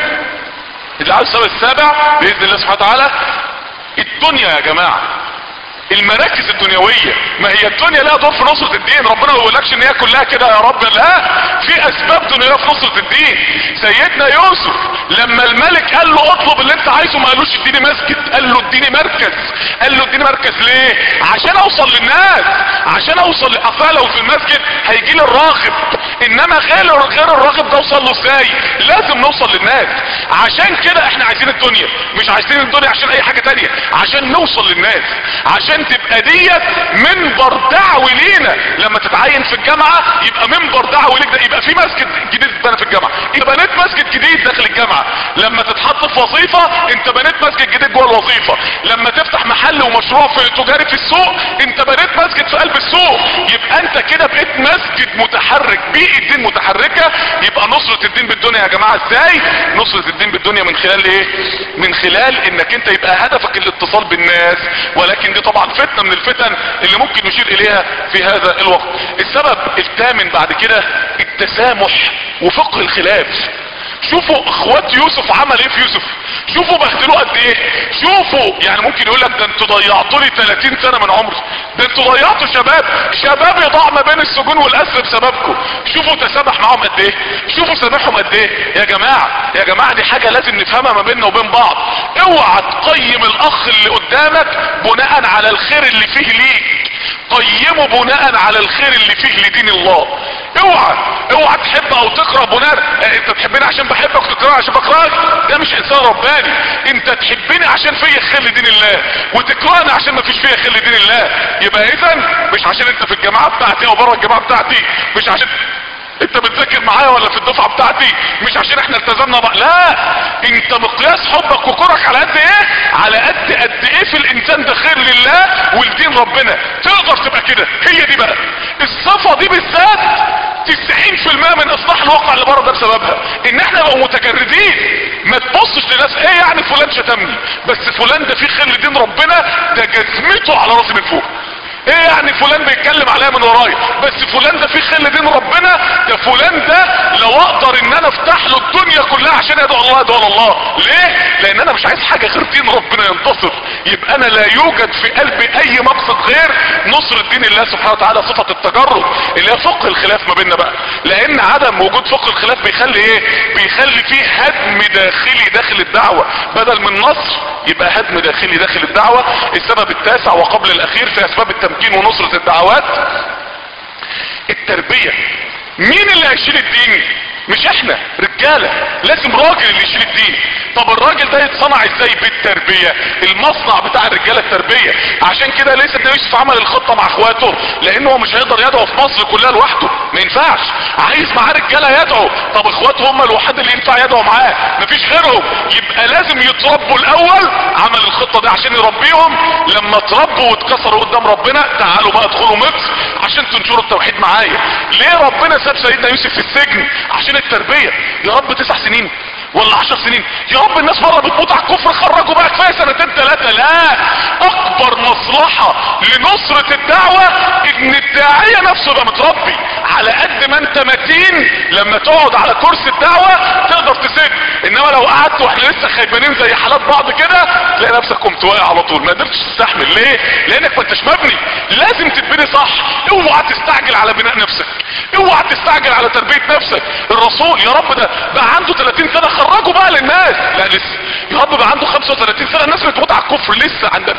B: لعله السبب السابع باذن الله سبحانه وتعالى الدنيا يا جماعة المراكز الدنيوية ما هي الدنيا لها دور في نصرة الدين ربنا ما يقولكش ان هي كلها كده يا رب لا في اسباب دنيوية في نصرة الدين سيدنا يوسف لما الملك قال له اطلب اللي انت عايزه ما قالوش اديني مسجد قال له اديني مركز قال له اديني مركز ليه عشان اوصل للناس عشان اوصل لأصلا لو في المسجد هيجي لي الراغب انما غير غير الراغب ده اوصل له ازاي لازم نوصل للناس عشان كده احنا عايزين الدنيا مش عايزين الدنيا عشان اي حاجة تانية عشان نوصل للناس عشان تبقى ديت منبر دعوي لينا لما تتعين في الجامعة يبقى منبر دعوي ليك ده يبقى في مسجد جديد اتبنى في الجامعة يبقى بنيت مسجد جديد داخل الجامعة لما تتحط في وظيفة انت بنيت مسجد جديد جوه الوظيفة لما تفتح محل ومشروع في تجاري في السوق انت بنيت مسجد في قلب السوق يبقى انت كده بقيت مسجد متحرك بيئة الدين متحركة يبقى نصرة الدين بالدنيا يا جماعة ازاي نصرة الدين بالدنيا من خلال ايه من خلال انك انت يبقى هدفك الاتصال بالناس ولكن دي طبعا فتنة من الفتن اللي ممكن نشير اليها في هذا الوقت السبب الثامن بعد كده التسامح وفقه الخلاف شوفوا اخوات يوسف عمل ايه في يوسف شوفوا بهدلوه قد ايه شوفوا يعني ممكن يقول لك ده انتوا ضيعتوا لي 30 سنه من عمري ده انتوا ضيعتوا شباب شباب يضاع ما بين السجون والاسر بسببكم شوفوا تسامح معاهم قد ايه شوفوا سامحهم قد ايه يا جماعه يا جماعه دي حاجه لازم نفهمها ما بيننا وبين بعض اوعى تقيم الاخ اللي قدامك بناء على الخير اللي فيه ليك قيمه بناء على الخير اللي فيه لدين الله اوعى اوعى تحب او تكره بناء اه انت تحبني عشان بحبك وتكرهني عشان بكرهك ده مش انسان رباني انت تحبني عشان فيا خير لدين الله وتكرهني عشان ما فيش فيا خير لدين الله يبقى اذا مش عشان انت في الجماعه بتاعتي او بره الجماعه بتاعتي مش عشان انت بتذاكر معايا ولا في الدفعه بتاعتي مش عشان احنا التزمنا بقى لا انت مقياس حبك وكرهك على قد ايه على قد قد ايه في الانسان ده خير لله ولدين ربنا تقدر تبقى كده هي دي بقى الصفه دي بالذات 90% من اصلاح الواقع اللي بره ده بسببها ان احنا نبقى متجردين ما تبصش لناس ايه يعني فلان شتمني بس فلان ده فيه خير لدين ربنا ده جزمته على راسي من فوق ايه يعني فلان بيتكلم عليا من ورايا بس فلان ده فيه خل دين ربنا ده فلان ده لو اقدر ان انا افتح له الدنيا كلها عشان يدعو الله يدعو الله ليه لان انا مش عايز حاجة غير دين ربنا ينتصر يبقى انا لا يوجد في قلبي اي مقصد غير نصر الدين الله سبحانه وتعالى صفة التجرد اللي هي فقه الخلاف ما بيننا بقى لان عدم وجود فقه الخلاف بيخلي ايه بيخلي فيه هدم داخلي داخل الدعوة بدل من نصر يبقى هدم داخلي داخل الدعوة السبب التاسع وقبل الاخير في اسباب التمكين ونصرة الدعوات التربية مين اللي هيشيل الدين مش احنا رجالة لازم راجل اللي يشيل الدين طب الراجل ده يتصنع ازاي بالتربية المصنع بتاع الرجالة التربية عشان كده ليس النبي يوسف عمل الخطة مع اخواته لانه هو مش هيقدر يدعو في مصر كلها لوحده ما ينفعش عايز معاه رجالة يدعو طب اخواته هم الوحيد اللي ينفع يدعو معاه مفيش غيرهم يبقى لازم يتربوا الاول عمل الخطة دي عشان يربيهم لما تربوا واتكسروا قدام ربنا تعالوا بقى ادخلوا مصر عشان تنشروا التوحيد معايا ليه ربنا ساب سيدنا يوسف في السجن عشان التربية يا رب تسع سنين ولا عشر سنين يا رب الناس بره بتموت على الكفر خرجوا بقى كفايه سنتين ثلاثه لا اكبر مصلحه لنصره الدعوه ان الداعيه نفسه يبقى متربي على قد ما انت متين لما تقعد على كرسي الدعوه تقدر تسد انما لو قعدت واحنا لسه خايبانين زي حالات بعض كده تلاقي نفسك قمت واقع على طول ما قدرتش تستحمل ليه لانك ما انتش مبني لازم تتبني صح اوعى تستعجل على بناء نفسك اوعى تستعجل على تربيه نفسك الرسول يا رب ده بقى عنده 30 سنه خرجوا بقى للناس لا لسه يا رب بقى عنده 35 سنه الناس بتموت على الكفر لسه عند 40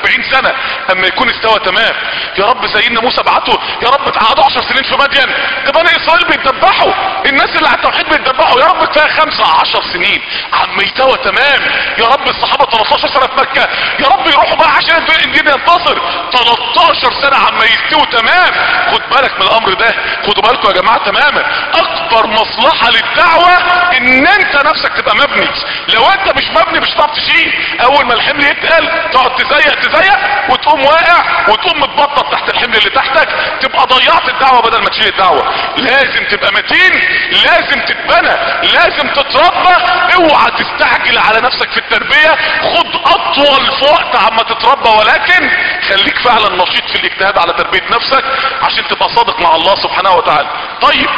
B: 40 سنة اما يكون استوى تمام يا رب سيدنا موسى بعته يا رب تقعدوا 10 سنين في مدين ده بني اسرائيل بيتذبحوا الناس اللي على التوحيد بيتذبحوا يا رب كفايه خمسة 10 سنين عم يستوى تمام يا رب الصحابة 13 سنة في مكة يا رب يروحوا بقى عشان الدين ينتصر 13 سنة عم يستووا تمام خد بالك من الامر ده خدوا بالكم يا جماعة تماما اكبر مصلحة للدعوة ان انت نفسك تبقى مبني لو انت مش مبني مش هتعرف تشيل اول ما الحمل يتقل تقعد تزيق تزيق وتقوم واقع وتقوم متبطط تحت الحمل اللي تحتك تبقى ضيعت الدعوة بدل ما تشيل الدعوة لازم تبقى متين لازم تتبنى لازم تتربى اوعى تستعجل على نفسك في التربية خد اطول في وقت عما تتربى ولكن خليك فعلا نشيط في الاجتهاد على تربية نفسك عشان تبقى صادق مع الله سبحانه وتعالى طيب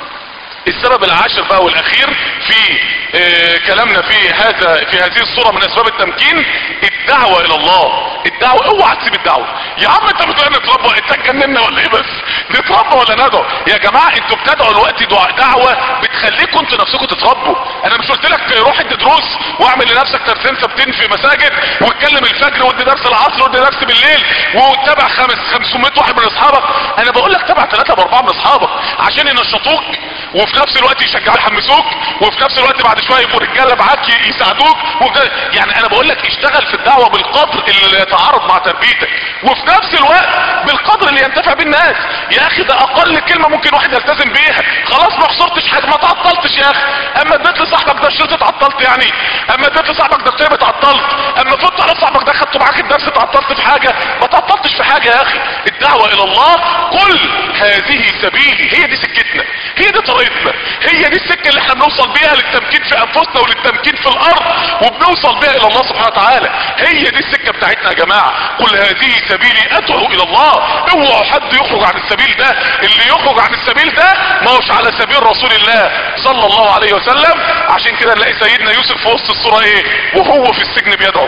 B: السبب العاشر بقى والاخير في اه كلامنا في هذا في هذه الصورة من اسباب التمكين الدعوة الى الله الدعوة اوعى تسيب الدعوة يا عم انت بتقول نتربى انت اتجننا ولا ايه بس نتربى ولا ندعو يا جماعة انتوا بتدعوا الوقت دعوة بتخليكم انتوا نفسكم تتربوا انا مش قلت لك روح ادي دروس واعمل لنفسك ترسين ثابتين في مساجد واتكلم الفجر وادي درس العصر وادي درس بالليل وتابع خمس 500 واحد من اصحابك انا بقول لك تابع ثلاثة باربعة من اصحابك عشان ينشطوك وفي نفس الوقت يشجعوك يحمسوك وفي نفس الوقت بعد شويه يبقوا رجاله معاك يساعدوك يعني انا بقول لك اشتغل في الدعوه بالقدر اللي يتعارض مع تربيتك وفي نفس الوقت بالقدر اللي ينتفع بيه الناس يا اخي ده اقل كلمه ممكن واحد يلتزم بيها خلاص ما خسرتش حاجه ما تعطلتش يا اخي اما اديت لصاحبك ده الشرط اتعطلت يعني اما اديت لصاحبك ده الكتاب اتعطلت اما فوت على صاحبك ده خدته معاك الدرس اتعطلت في حاجه ما تعطلتش في حاجه يا اخي الدعوه الى الله كل هذه سبيلي هي دي سكتنا هي دي طريقتنا هي دي السكة اللي احنا بنوصل بيها للتمكين في انفسنا وللتمكين في الارض وبنوصل بيها الى الله سبحانه وتعالى هي دي السكة بتاعتنا يا جماعة قل هذه سبيلي ادعو الى الله اوعوا حد يخرج عن السبيل ده اللي يخرج عن السبيل ده ما هوش على سبيل رسول الله صلى الله عليه وسلم عشان كده نلاقي سيدنا يوسف في وسط الصورة ايه وهو في السجن بيدعو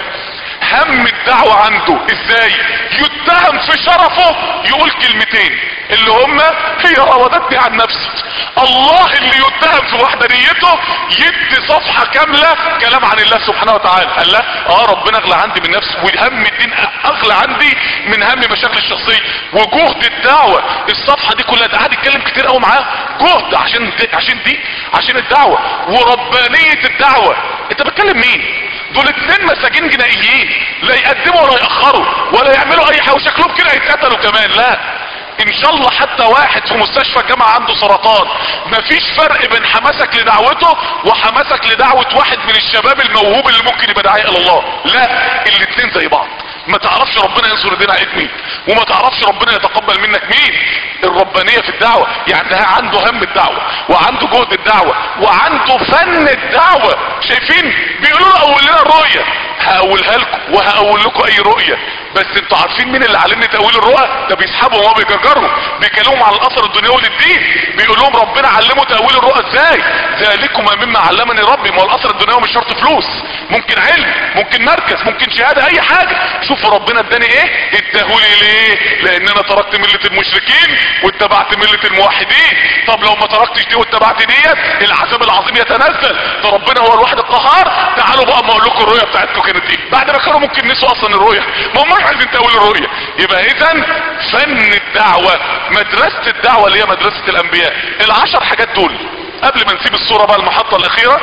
B: هم الدعوة عنده ازاي يتهم في شرفه يقول كلمتين اللي هما هي راودتني عن نفسي الله اللي يتهم في وحدانيته يدي صفحة كاملة كلام عن الله سبحانه وتعالى قال لا اه ربنا اغلى عندي من نفسي وهم الدين اغلى عندي من هم مشاكل الشخصية وجهد الدعوة الصفحة دي كلها ده قاعد يتكلم كتير قوي معاه جهد عشان دي عشان دي عشان الدعوة وربانية الدعوة انت بتكلم مين دول اتنين مساجين جنائيين لا يقدموا ولا يأخروا ولا يعملوا اي حاجة وشكلهم كده يتقتلوا كمان لا ان شاء الله حتى واحد في مستشفى جامعة عنده سرطان مفيش فرق بين حماسك لدعوته وحماسك لدعوة واحد من الشباب الموهوب اللي ممكن يبقى داعية الى الله لا الاتنين زي بعض ما تعرفش ربنا ينصر الدين عليك مين وما تعرفش ربنا يتقبل منك مين الربانية في الدعوة يعني ده عنده هم الدعوة وعنده جهد الدعوة وعنده فن الدعوة شايفين بيقولوا له اول لنا الرؤية هقولها لكم وهقول لكم اي رؤية بس انتوا عارفين مين اللي علمني تأويل الرؤى ده بيسحبوا وهو بيجرجروا بيكلمهم على الاثر الدنيوي للدين بيقول لهم ربنا علمه تأويل الرؤى ازاي ذلكما مما علمني ربي ما هو الاثر الدنيوي مش شرط فلوس ممكن علم ممكن مركز ممكن شهادة اي حاجة شوفوا ربنا اداني ايه اداهولي ليه لان انا تركت ملة المشركين واتبعت ملة الموحدين طب لو ما تركتش دي واتبعت ديت العذاب العظيم يتنزل ده ربنا هو الواحد القهار تعالوا بقى ما اقول لكم الرؤية بتاعتكم كانت ايه بعد ما كانوا ممكن نسوا اصلا الرؤية ما هم مش عايزين تقول الرؤية يبقى اذا فن الدعوة مدرسة الدعوة اللي هي مدرسة الانبياء العشر حاجات دول قبل ما نسيب الصورة بقى المحطة الاخيرة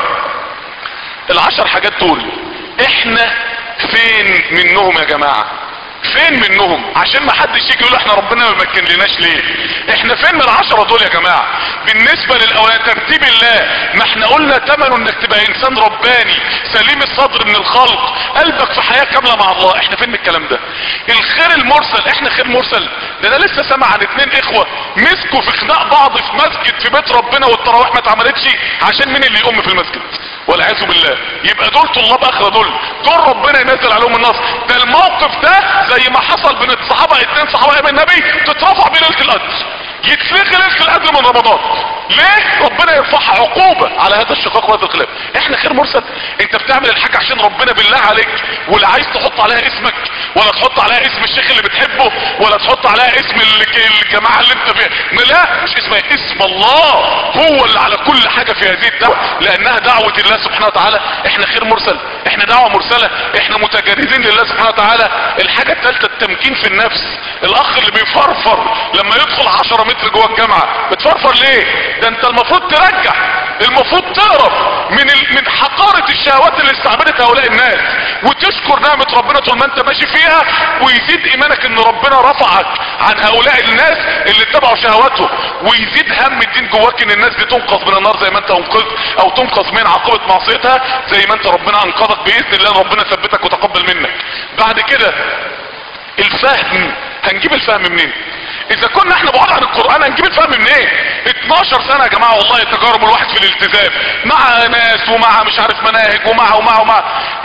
B: العشر حاجات دول احنا فين منهم يا جماعة فين منهم عشان ما حدش يجي يقول احنا ربنا ما مكنلناش ليه احنا فين من العشرة دول يا جماعة بالنسبة للاولاد ترتيب الله ما احنا قلنا تمنه انك تبقى انسان رباني سليم الصدر من الخلق قلبك في حياة كاملة مع الله احنا فين من الكلام ده الخير المرسل احنا خير مرسل ده انا لسه سامع عن اتنين اخوة مسكوا في خناق بعض في مسجد في بيت ربنا والتراويح ما اتعملتش عشان مين اللي يقوم في المسجد والعياذ بالله يبقى دول طلاب اخره دول دول ربنا ينزل عليهم النصر ده الموقف ده زي ما حصل بين الصحابه اتنين صحابه ايام النبي تترفع بيه ليله القدر يتلغي ليله القدر من رمضان ليه ربنا يرفعها عقوبة على هذا الشقاق وهذا الخلاف احنا خير مرسل انت بتعمل الحاجة عشان ربنا بالله عليك ولا عايز تحط عليها اسمك ولا تحط عليها اسم الشيخ اللي بتحبه ولا تحط عليها اسم ال- الجماعة اللي انت فيها ما لا مش اسمها اسم الله هو اللي على كل حاجة في هذه الدعوة لانها دعوة الله سبحانه وتعالى احنا خير مرسل احنا دعوة مرسلة احنا متجردين لله سبحانه وتعالى الحاجة الثالثة التمكين في النفس الاخ اللي بيفرفر لما يدخل 10 متر جوه الجامعة بتفرفر ليه ده انت المفروض ترجع المفروض تهرب من ال... من حقارة الشهوات اللي استعبدت هؤلاء الناس وتشكر نعمة ربنا طول ما انت ماشي فيها ويزيد ايمانك ان ربنا رفعك عن هؤلاء الناس اللي اتبعوا شهواتهم ويزيد هم الدين جواك ان الناس دي تنقذ من النار زي ما انت انقذت او تنقذ من عقوبة معصيتها زي ما انت ربنا انقذك باذن الله ربنا ثبتك وتقبل منك بعد كده الفهم هنجيب الفهم منين اذا كنا احنا بعاد عن القرآن هنجيب الفهم منين 12 سنة يا جماعة والله تجارب الواحد في الالتزام مع ناس ومع مش عارف مناهج ومع ومع ومع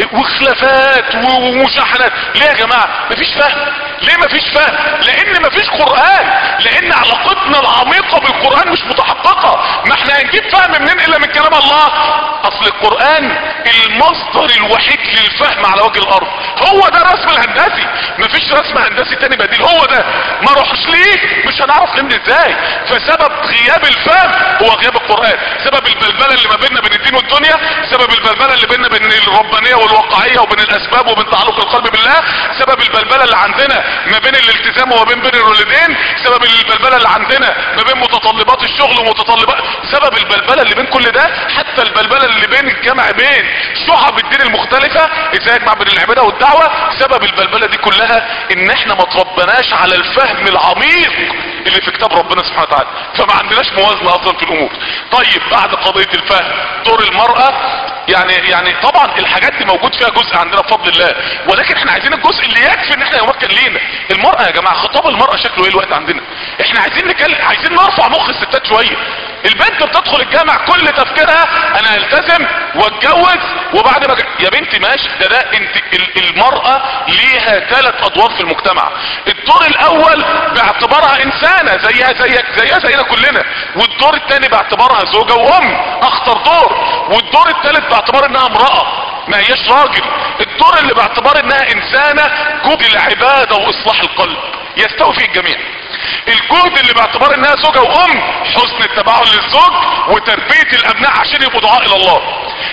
B: وخلافات و- ومشاحنات ليه يا جماعة مفيش فهم ليه مفيش فهم لان مفيش قرآن لان علاقتنا العميقة بالقرآن مش متحققة ما احنا هنجيب فهم منين الا من كلام الله اصل القرآن المصدر الوحيد للفهم على وجه الارض هو ده الرسم الهندسي مفيش رسم هندسي تاني بديل هو ده ما روحش ليه مش هنعرف نمضي ازاي فسبب غياب الفهم هو غياب القرآن سبب البلبلة اللي ما بيننا بين الدين والدنيا سبب البلبلة اللي بيننا بين الربانية والواقعية وبين الاسباب وبين تعلق القلب بالله سبب البلبلة اللي عندنا ما بين الالتزام وما بين بين الوالدين سبب البلبلة اللي عندنا ما بين متطلبات الشغل ومتطلبات سبب البلبلة اللي بين كل ده حتى البلبلة اللي بين الجمع بين شعب الدين المختلفة ازاي يجمع بين العبادة والدعوة سبب البلبلة دي كلها ان احنا ما تربناش على الفهم العميق اللي في كتاب ربنا سبحانه وتعالى فما عندناش موازنة اصلا في الامور طيب بعد قضية الفهم دور المرأة يعني يعني طبعا الحاجات دي موجود فيها جزء عندنا بفضل الله ولكن احنا عايزين الجزء اللي يكفي ان احنا يمكن لينا المرأة يا جماعة خطاب المرأة شكله ايه الوقت عندنا احنا عايزين نكلم عايزين نرفع مخ الستات شوية البنت بتدخل الجامع كل تفكيرها انا التزم واتجوز وبعد ما ج- يا بنتي ماشي ده ده انت ال- المرأة ليها ثلاث ادوار في المجتمع الدور الاول باعتبارها انسانة زيها زيك زيها زينا كلنا والدور الثاني باعتبارها زوجة وام اخطر دور والدور الثالث باعتبار انها امرأة ما هياش راجل الدور اللي باعتبار انها انسانة جهد العبادة واصلاح القلب يستوي فيه الجميع الجهد اللي باعتبار انها زوجة وام حسن التباعل للزوج وتربية الابناء عشان يبقوا دعاء الى الله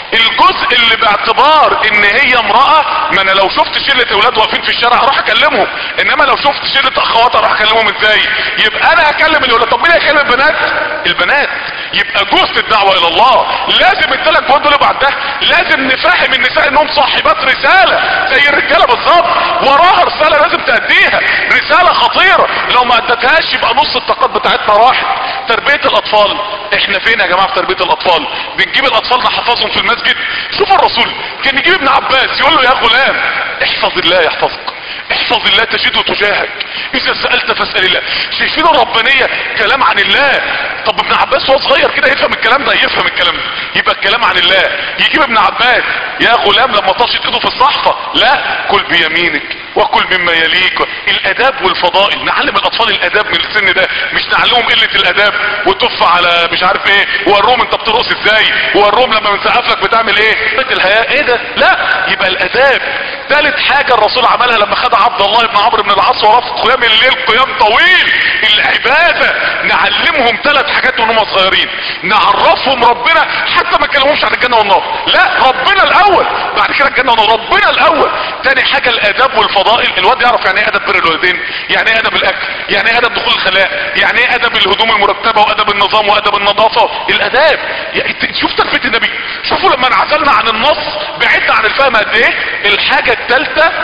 B: الجزء اللي باعتبار ان هي امرأة ما انا لو شفت شلة اولاد واقفين في الشارع اروح اكلمهم انما لو شفت شلة اخوات اروح اكلمهم ازاي يبقى انا هكلم الاولاد طب مين هيكلم البنات البنات يبقى جزء الدعوة الى الله لازم الثلاث جهود دول يبقى عندها لازم نفهم النساء انهم صاحبات رسالة زي الرجالة بالظبط وراها رسالة لازم تأديها رسالة خطيرة لو ما ادتهاش يبقى نص الطاقات بتاعتنا راحت تربية الاطفال احنا فين يا جماعة في تربية الاطفال بنجيب الاطفال نحفظهم في المسجد شوفوا الرسول كان يجيب ابن عباس يقول له يا غلام احفظ الله يحفظك احفظ الله تجده تجاهك اذا سألت فاسأل الله شايفين الربانية كلام عن الله طب ابن عباس وهو صغير كده يفهم الكلام ده يفهم الكلام ده يبقى الكلام عن الله يجيب ابن عباس يا غلام لما طاشت ايده في الصحفة لا كل بيمينك وكل مما يليك الاداب والفضائل نعلم الاطفال الاداب من السن ده مش نعلمهم قلة الاداب وتف على مش عارف ايه ووريهم انت بترقص ازاي ووريهم لما بنسقف لك بتعمل ايه قلة الحياة ايه ده لا يبقى الاداب ثالث حاجة الرسول عملها لما خد عبد الله بن عمرو بن العاص ورفض قيام الليل قيام طويل العبادة نعلمهم ثلاث حاجات وهم صغيرين نعرفهم ربنا حتى ما كلمهمش عن الجنة والنار لا ربنا الاول بعد كده الجنة والنار ربنا الاول تاني حاجة الاداب والفضائل الواد يعرف يعني ايه ادب بر الوالدين يعني ايه ادب الاكل يعني ايه ادب دخول الخلاء يعني ايه ادب الهدوم المرتبة وادب النظام وادب النظافة الاداب يعني ت- شوف تربية النبي شوفوا لما انعزلنا عن النص بعدنا عن الفهم قد ايه الحاجة الثالثة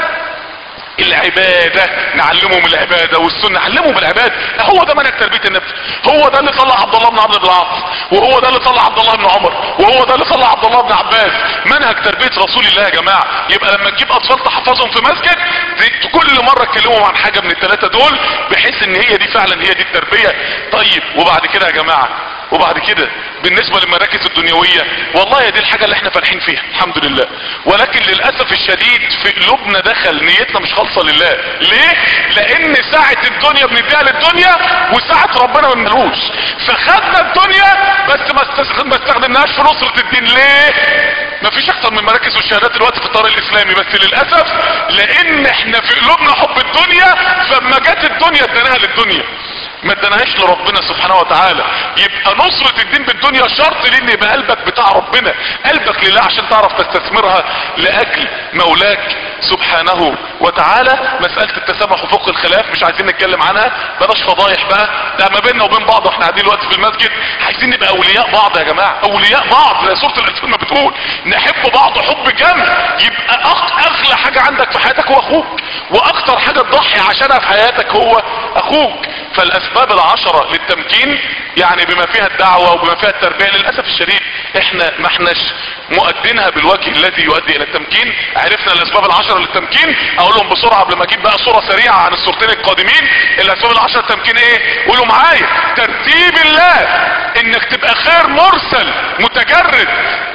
B: العبادة نعلمهم العبادة والسنة نعلمهم العبادة هو ده منهج تربية النفس هو ده اللي طلع عبد الله بن عمرو بن العاص وهو ده اللي طلع عبد الله بن عمر وهو ده اللي طلع عبد الله بن عباس منهج تربية رسول الله يا جماعة يبقى لما تجيب اطفال تحفظهم في مسجد دي كل مرة تكلمهم عن حاجة من الثلاثة دول بحيث ان هي دي فعلا هي دي التربية طيب وبعد كده يا جماعة وبعد كده بالنسبة للمراكز الدنيوية والله دي الحاجة اللي احنا فالحين فيها الحمد لله ولكن للأسف الشديد في قلوبنا دخل نيتنا مش خالصة لله ليه لان ساعة الدنيا بنديها للدنيا وساعة ربنا ما بنلوش فخدنا الدنيا بس ما استس- ما استخدمناهاش في نصرة الدين ليه مفيش اكتر من مراكز والشهادات دلوقتي في الطريق الاسلامي بس للاسف لان احنا في قلوبنا حب الدنيا فلما جت الدنيا اديناها للدنيا ما اداناهاش لربنا سبحانه وتعالى يبقى نصرة الدين بالدنيا شرط ليه ان يبقى قلبك بتاع ربنا قلبك لله عشان تعرف تستثمرها لاجل مولاك سبحانه وتعالى مسألة التسامح وفوق الخلاف مش عايزين نتكلم عنها بلاش فضايح بقى ده ما بيننا وبين بعض واحنا قاعدين دلوقتي في المسجد عايزين نبقى اولياء بعض يا جماعة اولياء بعض زي سورة الانسان ما بتقول نحب بعض حب جم يبقى أغ- اغلى حاجة عندك في حياتك هو اخوك واكتر حاجة تضحي عشانها في حياتك هو اخوك فالاسباب العشرة للتمكين يعني بما فيها الدعوة وبما فيها التربية للأسف الشديد احنا ما احناش مؤدينها بالوجه الذي يؤدي الى التمكين عرفنا الاسباب العشرة للتمكين اقول لهم بسرعة قبل ما اجيب بقى صورة سريعة عن الصورتين القادمين الاسباب العشرة للتمكين ايه قولوا معايا ترتيب الله انك تبقى خير مرسل متجرد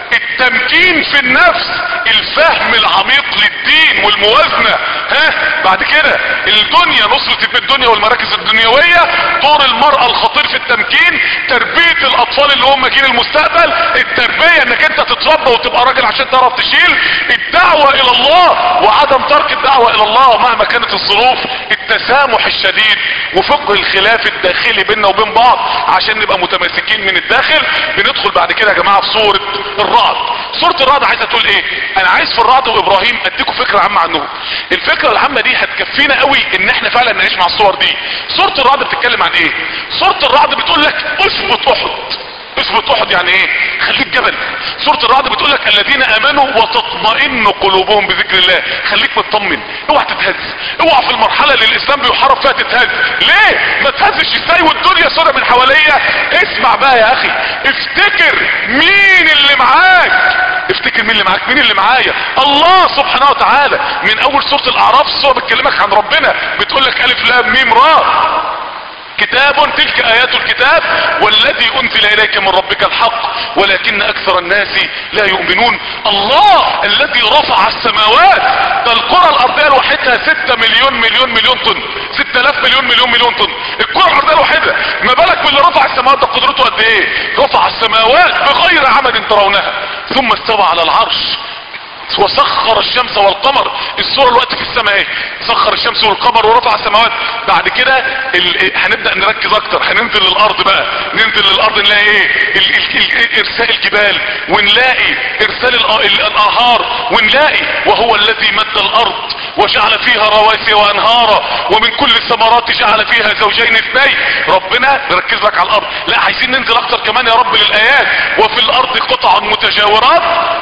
B: التمكين في النفس الفهم العميق للدين والموازنة ها بعد كده الدنيا نصرة الدنيا والمراكز الدنيوية دور المرأة الخطير في التمكين تربية الاطفال اللي هم جيل المستقبل التربية انك انت تتربى وتبقى راجل عشان تعرف تشيل الدعوة الى الله وعدم ترك الدعوة الى الله مهما كانت الظروف التسامح الشديد وفقه الخلاف الداخلي بيننا وبين بعض عشان نبقى متماسكين من الداخل بندخل بعد كده يا جماعة في سورة الرعد سورة الرعد عايزة تقول ايه انا عايز في الرعد وابراهيم اديكم فكرة عامة عنهم الفكرة العامة دي هتكفينا قوي ان احنا فعلا نعيش مع الصور دي سورة الرعد بتتكلم عن ايه سورة الرعد بتقول لك اثبت احد اثبت احد يعني ايه خليك جبل سورة الرعد بتقول لك الذين امنوا وتطمئن قلوبهم بذكر الله خليك مطمن اوعى تتهز اوعى في المرحلة اللي الاسلام بيحارب فيها تتهز ليه ما تهزش ازاي والدنيا سودة من حواليا اسمع بقى يا اخي افتكر مين اللي معاك افتكر مين اللي معاك مين اللي معايا الله سبحانه وتعالى من اول سورة الاعراف السورة بتكلمك عن ربنا بتقول لك الف لام ميم را كتاب تلك ايات الكتاب والذي انزل اليك من ربك الحق ولكن اكثر الناس لا يؤمنون الله الذي رفع السماوات ده الكرة الارضية لوحدها ستة مليون مليون مليون طن ستة الاف مليون مليون مليون طن الكرة الارضية لوحدها ما بالك باللي رفع السماوات ده قدرته قد ايه رفع السماوات بغير عمد ترونها ثم استوى على العرش وسخر الشمس والقمر الصورة الوقت في السماء ايه سخر الشمس والقمر ورفع السماوات بعد كده ال... هنبدأ نركز اكتر هننزل للارض بقى ننزل للارض نلاقي ايه ال... ال... ال... ارسال الجبال ونلاقي ارسال الأ... ال... الانهار ونلاقي وهو الذي مد الارض وجعل فيها رواسي وانهارا ومن كل الثمرات جعل فيها زوجين اثنين ربنا بيركز لك على الارض لا عايزين ننزل اكتر كمان يا رب للايات وفي الارض قطع متجاورات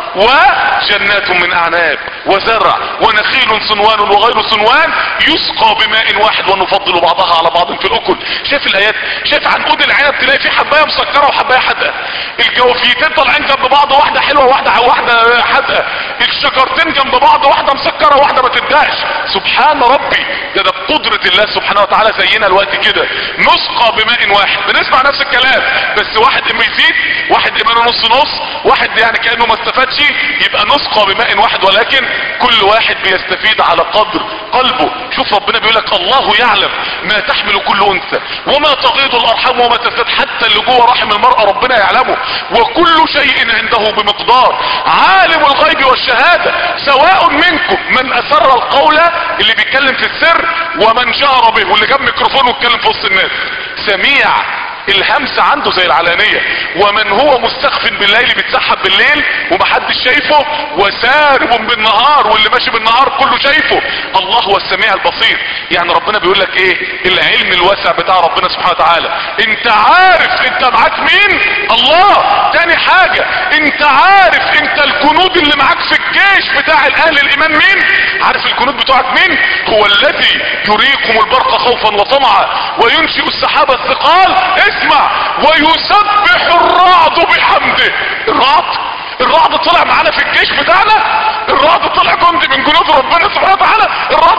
B: وجنات من اعناب وزرع ونخيل صنوان وغير صنوان يسقى بماء واحد ونفضل بعضها على بعض في الاكل شايف الايات شايف عنقود العنب تلاقي فيه حبايه مسكره وحبايه حادقه الجوافيتين طالعين جنب بعض واحده حلوه واحده واحده حادقه الشجرتين جنب بعض واحده مسكره واحده ما تداش سبحان ربي ده ده بقدره الله سبحانه وتعالى زينا الوقت كده نسقى بماء واحد بنسمع نفس الكلام بس واحد اما يزيد واحد ايمانه نص نص واحد يعني كانه ما استفادش يبقى نسقى بماء واحد ولكن كل واحد بيستفيد على قدر قلبه شوف ربنا بيقول لك الله يعلم ما تحمل كل انثى وما تغيض الارحام وما تزداد حتى اللي جوه رحم المرأة ربنا يعلمه وكل شيء عنده بمقدار عالم الغيب والشهادة سواء منكم من اسر القول اللي بيتكلم في السر ومن جهر به واللي جاب ميكروفون واتكلم في وسط الناس سميع الهمس عنده زي العلانية ومن هو مستخف بالليل بيتسحب بالليل ومحدش شايفه وسارب بالنهار واللي ماشي بالنهار كله شايفه الله هو السميع البصير يعني ربنا بيقول لك ايه العلم الواسع بتاع ربنا سبحانه وتعالى انت عارف انت معاك مين الله تاني حاجة انت عارف انت الجنود اللي معاك في الجيش بتاع الاهل الايمان مين عارف الجنود بتوعك مين هو الذي يريكم البرق خوفا وطمعا وينشئ السحاب الثقال اسمع ويسبح الرعد بحمده الرعد الرعد طلع معانا في الجيش بتاعنا الرعد طلع جندي من جنود ربنا سبحانه وتعالى الرعد اللي كنا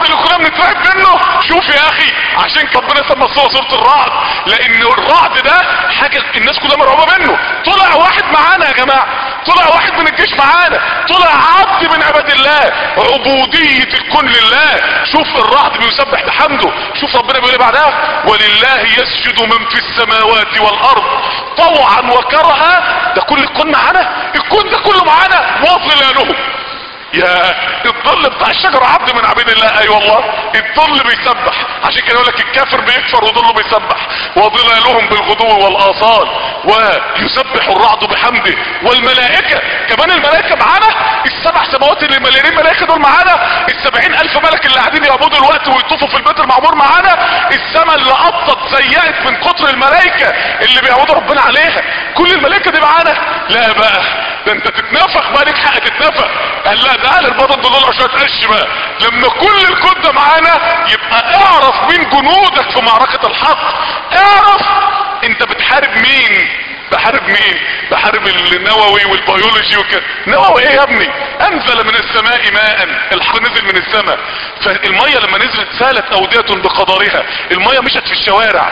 B: بنترعب منه شوف يا اخي عشان ربنا سمى الصورة صورة الرعد لان الرعد ده حاجة الناس كلها مرعوبة منه طلع واحد معانا يا جماعة طلع واحد من الجيش معانا طلع عبد من عباد الله عبودية الكون لله شوف الرعد بيسبح بحمده شوف ربنا بيقول ايه بعدها ولله يسجد من في السماوات والارض طوعا وكرها ده كل الكون معانا الكون ده كله معانا وظلاله يا الظل بتاع الشجرة عبد من عبيد الله اي أيوة والله الظل بيسبح عشان كده يقول لك الكافر بيكفر وظله بيسبح وظلالهم بالغدو والاصال ويسبح الرعد بحمده والملائكة كمان الملائكة معانا السبع سماوات اللي مليانين ملائكة دول معانا السبعين الف ملك اللي قاعدين يعبدوا الوقت ويطوفوا في البيت المعمور معانا السماء اللي قطت زيقت من كتر الملائكة اللي بيعبدوا ربنا عليها كل الملائكة دي معانا لا بقى ده انت تتنفخ بقى ليك حق تتنفخ قال لا ده اهل البطن دول شويه قش بقى لما كل الكون ده معانا يبقى اعرف مين جنودك في معركة الحق اعرف انت بتحارب مين بحارب مين بحارب النووي والبيولوجي وكده نووي ايه يا ابني انزل من السماء ماء الحق نزل من السماء فالمية لما نزلت سالت اودية بقدرها المية مشت في الشوارع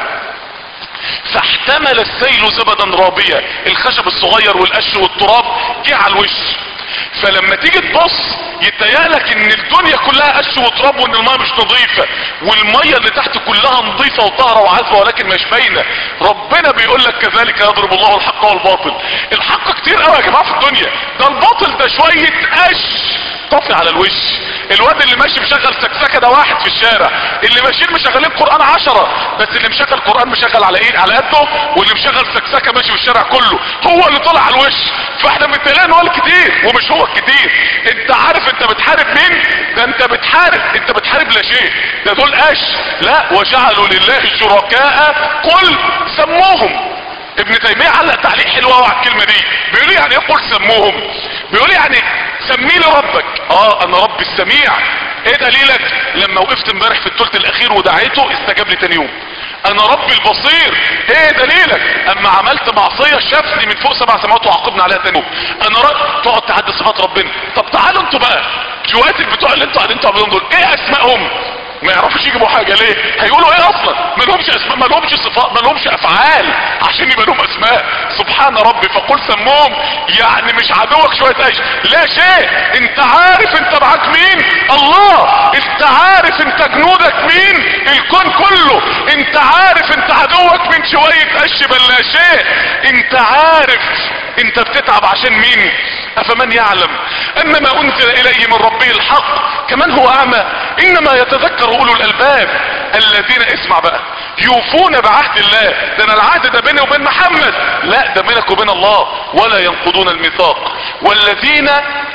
B: فاحتمل السيل زبدا رابيا الخشب الصغير والقش والتراب جه على الوش فلما تيجي تبص يتهيألك ان الدنيا كلها قش وتراب وان المايه مش نظيفة والمية اللي تحت كلها نظيفة وطاهرة وعذبة ولكن مش باينة ربنا بيقول لك كذلك يضرب الله الحق والباطل الحق كتير قوي يا جماعة في الدنيا ده الباطل ده شوية قش طافي على الوش الواد اللي ماشي مشغل سكسكه ده واحد في الشارع اللي ماشيين مشغلين قران عشرة بس اللي مشغل قران مشغل على ايه على قده واللي مشغل سكسكه ماشي في الشارع كله هو اللي طلع على الوش فاحنا متلاقيين هو الكتير ومش هو الكتير انت عارف انت بتحارب مين ده انت بتحارب انت بتحارب لا شيء ده دول قش لا وجعلوا لله شركاء قل سموهم ابن تيمية علق تعليق حلو قوي على الكلمة دي بيقول يعني ايه قل سموهم بيقول يعني سمي لي ربك اه انا رب السميع ايه دليلك لما وقفت امبارح في الثلث الاخير ودعيته استجاب لي تاني يوم انا رب البصير ايه دليلك اما عملت معصية شافني من فوق سبع سماوات وعاقبني عليها تاني يوم انا رب تقعد تعدي صفات ربنا طب تعالوا انتوا بقى شوية البتوع اللي انتوا قاعدين تعبدون دول ايه اسمائهم ما يعرفوش يجيبوا حاجة ليه هيقولوا ايه اصلا ما لهمش اسماء ما لهمش صفات ما لهمش افعال عشان يبقى لهم اسماء سبحان ربي فقل سموهم يعني مش عدوك شوية ايش لا شيء انت عارف انت معاك مين الله انت عارف انت جنودك مين الكون كله انت عارف انت عدوك من شوية قش بل لا شيء انت عارف انت بتتعب عشان مين افمن يعلم انما انزل اليه من ربه الحق كمان هو اعمى انما يتذكر اولو الالباب الذين اسمع بقى يوفون بعهد الله ده انا العهد ده بيني وبين محمد لا ده بينك وبين الله ولا ينقضون الميثاق والذين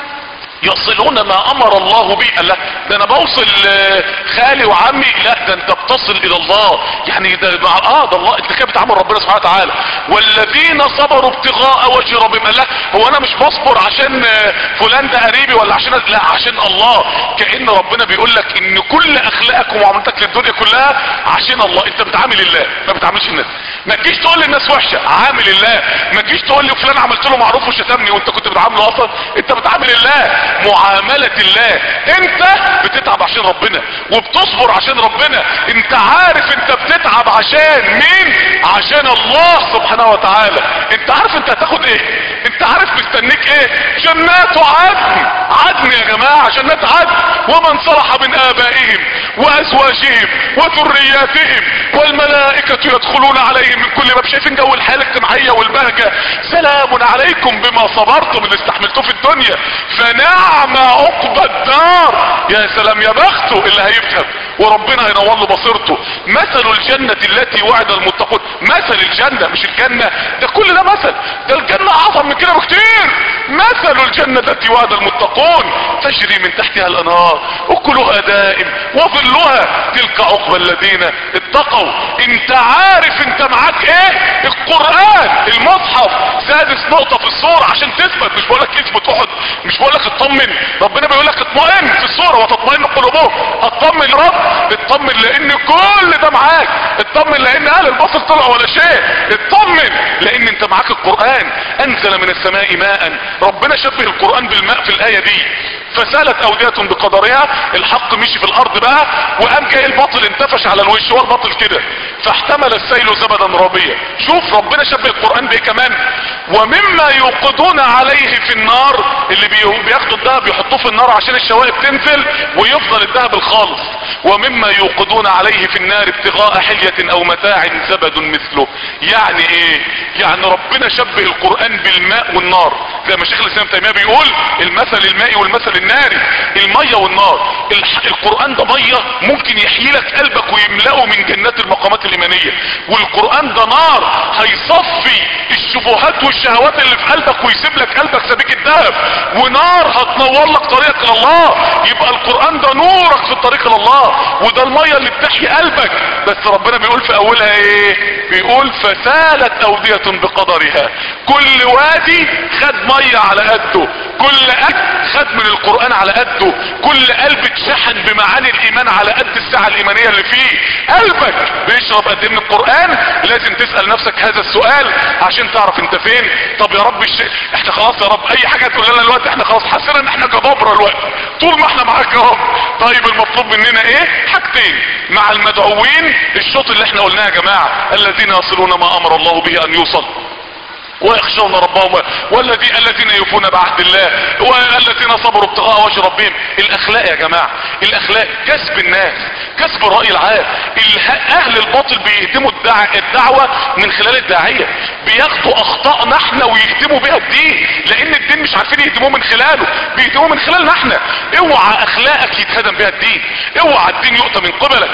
B: يصلون ما امر الله به قال لا ده انا بوصل خالي وعمي لا ده انت بتصل الى الله يعني ده مع اه ده الله انت كده بتعامل ربنا سبحانه وتعالى والذين صبروا ابتغاء وجه ربهم قال لا هو انا مش بصبر عشان فلان ده قريبي ولا عشان لا عشان الله كأن ربنا بيقول لك ان كل اخلاقك ومعاملتك للدنيا كلها عشان الله انت بتعامل الله ما بتعاملش الناس ما تجيش تقول للناس وحشه عامل الله ما تجيش تقول لي فلان عملت له معروف وشتمني وانت كنت بتعامله اصلا انت بتعامل الله معاملة الله انت بتتعب عشان ربنا وبتصبر عشان ربنا انت عارف انت بتتعب عشان مين عشان الله سبحانه وتعالى انت عارف انت هتاخد ايه انت عارف مستنيك ايه جنات عدن عدن يا جماعة جنات عدن ومن صلح من ابائهم وازواجهم وذرياتهم والملائكة يدخلون عليهم من كل باب شايفين جو الحياة الاجتماعية والبهجة سلام عليكم بما صبرتم اللي استحملتوه في الدنيا فنعم عقبى الدار يا سلام يا بخته اللي هيفهم وربنا هينور له بصيرته مثل الجنة التي وعد المتقون مثل الجنة مش الجنة ده كل ده مثل ده الجنة اعظم من كده بكتير مثل الجنة التي وعد المتقون تجري من تحتها الانهار اكلها دائم وظلها تلك عقبى الذين اتقوا انت عارف انت معاك ايه القرآن المصحف سادس نقطة في الصورة عشان تثبت مش بقولك اثبت احد مش بقولك اطمن ربنا بيقول لك اطمئن في الصورة وتطمئن قلوبهم اطمن رب اطمن لان كل ده معاك اطمن لان اهل البصر طلعوا ولا شيء اطمن لان انت معاك القرآن انزل من السماء ماء ربنا شبه القرآن بالماء في الاية دي فسالت اودية بقدرها الحق مشي في الارض بقى وقام جاي الباطل انتفش على الوش هو الباطل كده فاحتمل السيل زبدا رابيا شوف ربنا شبه القرآن بايه كمان ومما يوقدون عليه في النار اللي بي- بياخدوا الذهب يحطوه في النار عشان الشوائب تنزل ويفضل الذهب الخالص ومما يوقدون عليه في النار ابتغاء حلية او متاع زبد مثله يعني ايه يعني ربنا شبه القرآن بالماء والنار زي ما شيخ الاسلام تيمية بيقول المثل المائي والمثل الناري المية والنار الح- القرآن ده مية ممكن يحيي لك قلبك ويملأه من جنات المقامات الايمانية والقرآن ده نار هيصفي الشبهات والشهوات اللي في قلبك ويسيب لك قلبك سبيك الذهب ونار هتنور لك طريقك الى الله يبقى القرآن ده نورك في الطريق الى الله وده المية اللي بتحيي قلبك بس ربنا بيقول في اولها ايه بيقول فسالت اودية بقدرها كل وادي خد مية على قده كل قلب خد من القرآن على قده كل قلب اتشحن بمعاني الايمان على قد الساعة الايمانية اللي فيه قلبك بيشرب قد ايه من القرآن لازم تسأل نفسك هذا السؤال عشان تعرف انت فين طب يا رب الشيء احنا خلاص يا رب اي حاجة تقول لنا الوقت احنا خلاص حسينا ان احنا جبابرة الوقت طول ما احنا معاك يا رب طيب المطلوب مننا ايه حاجتين مع المدعوين الشوط اللي احنا قلناه يا جماعة الذين يصلون ما امر الله به ان يوصل ويخشون ربهم والذي الذين يوفون بعهد الله والذين صبروا ابتغاء وجه ربهم الاخلاق يا جماعه الاخلاق كسب الناس كسب الراي العام اله- اهل الباطل بيهدموا الدع... الدعوه من خلال الداعيه بياخدوا اخطائنا احنا ويهدموا بها الدين لان الدين مش عارفين يهدموه من خلاله بيهدموه من خلالنا احنا اوعى اخلاقك يتهدم بها الدين اوعى الدين يؤتى من قبلك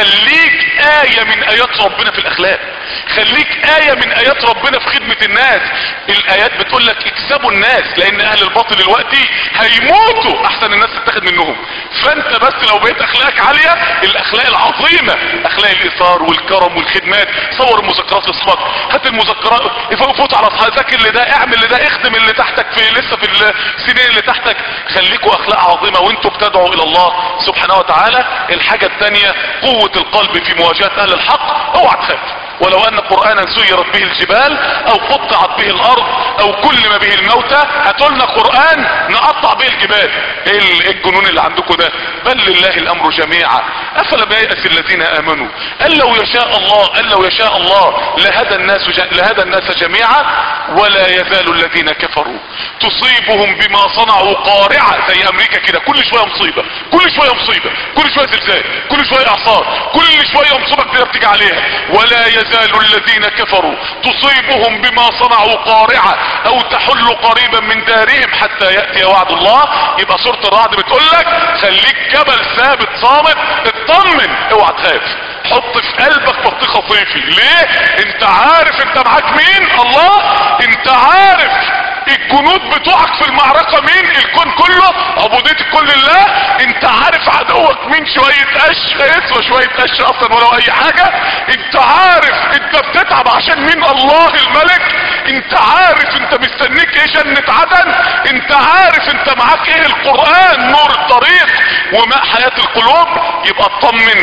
B: خليك ايه من ايات ربنا في الاخلاق خليك ايه من ايات ربنا في خدمه الناس الايات بتقول لك اكسبوا الناس لان اهل الباطل دلوقتي هيموتوا احسن الناس تتاخد منهم فانت بس لو بقيت اخلاقك عاليه الاخلاق العظيمه اخلاق الايثار والكرم والخدمات صور المذكرات لاصحابك هات المذكرات فوت على اصحابك ذاكر اللي ده اعمل اللي ده اخدم اللي تحتك في لسه في السنين اللي تحتك خليكوا اخلاق عظيمه وانتوا بتدعوا الى الله سبحانه وتعالى الحاجه الثانيه قوه القلب في مواجهه اهل الحق اوعى تخاف ولو ان قرآنا سيرت به الجبال او قطعت به الارض او كلم به الموتى هاتولنا قرآن نقطع به الجبال ايه ال- إيه الجنون اللي عندكم ده بل لله الامر جميعا افلم ييأس الذين امنوا ان لو يشاء الله ان لو يشاء الله لهدى الناس ج... لهدى الناس جميعا ولا يزال الذين كفروا تصيبهم بما صنعوا قارعة زي امريكا كده كل شوية مصيبة كل شوية مصيبة كل شوية زلزال كل شوية اعصار كل شوية مصيبة كده بتيجي عليها ولا يزال الذين كفروا تصيبهم بما صنعوا قارعة او تحل قريبا من دارهم حتى يأتي وعد الله يبقى سورة الرعد بتقول لك خليك جبل ثابت صامت اطمن اوعى تخاف حط في قلبك بطيخة صيفي ليه انت عارف انت معاك مين الله انت عارف الجنود بتوعك في المعركة مين الكون كله عبودية الكل لله انت عارف عدوك مين شوية قش يسوى شوية قش اصلا ولو اي حاجة انت عارف انت بتتعب عشان مين الله الملك انت عارف انت مستنيك ايه جنة عدن انت عارف انت معاك ايه القرآن نور الطريق وماء حياة القلوب يبقى اطمن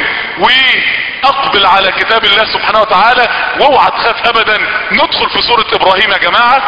B: واقبل على كتاب الله سبحانه وتعالى واوعى تخاف ابدا ندخل في سورة ابراهيم يا جماعة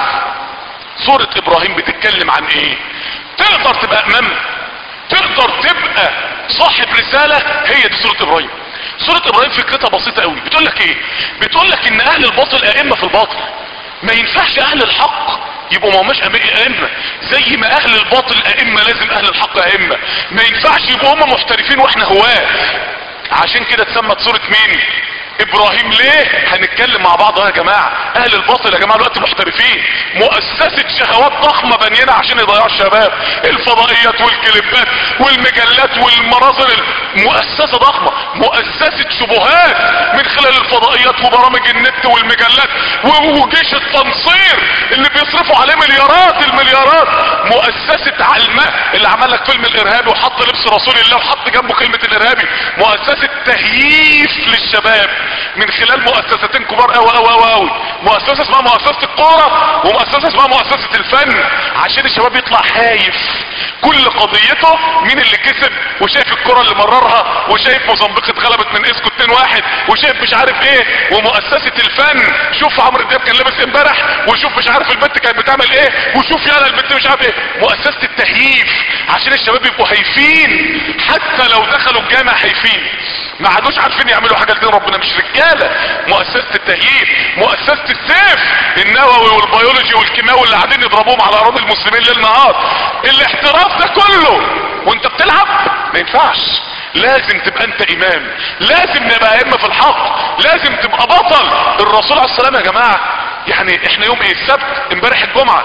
B: سورة ابراهيم بتتكلم عن ايه تقدر تبقى امام تقدر تبقى صاحب رسالة هي دي سورة ابراهيم سورة ابراهيم فكرتها بسيطة قوي بتقول لك ايه بتقول لك ان اهل الباطل ائمة في الباطل ما ينفعش اهل الحق يبقوا ما هماش ائمة زي ما اهل الباطل ائمة لازم اهل الحق ائمة ما ينفعش يبقوا هم محترفين واحنا هواه عشان كده اتسمت سورة مين ابراهيم ليه هنتكلم مع بعض يا جماعة اهل الباطل يا جماعة دلوقتي محترفين مؤسسة شهوات ضخمة بنينا عشان يضيعوا الشباب الفضائيات والكليبات والمجلات والمناظر مؤسسة ضخمة مؤسسة شبهات من خلال الفضائيات وبرامج النت والمجلات و- وجيش التنصير اللي بيصرفوا عليه مليارات المليارات مؤسسة علمة اللي عمل لك فيلم الارهابي وحط لبس رسول الله وحط جنبه كلمة الارهابي مؤسسة تهييف للشباب من خلال مؤسستين كبار قوي قوي قوي قوي مؤسسه اسمها مؤسسه الكوره ومؤسسه اسمها مؤسسه الفن عشان الشباب يطلع خايف كل قضيته مين اللي كسب وشايف الكره اللي مررها وشايف موزمبيق اتغلبت من اسكو 2 واحد وشايف مش عارف ايه ومؤسسه الفن شوف عمرو دياب كان لابس امبارح وشوف مش عارف البنت كانت بتعمل ايه وشوف يالا البنت مش عارف ايه مؤسسه التهييف عشان الشباب يبقوا هايفين حتى لو دخلوا الجامع هايفين ما عادوش عارفين يعملوا حاجه لدين ربنا مش رجاله مؤسسه التهييف مؤسسه السيف النووي والبيولوجي والكيماوي اللي قاعدين يضربوهم على اراضي المسلمين ليل نهار الاحتراف ده كله وانت بتلعب ما ينفعش لازم تبقى انت امام لازم نبقى ائمه في الحق لازم تبقى بطل الرسول عليه السلام يا جماعه يعني احنا يوم ايه السبت امبارح الجمعه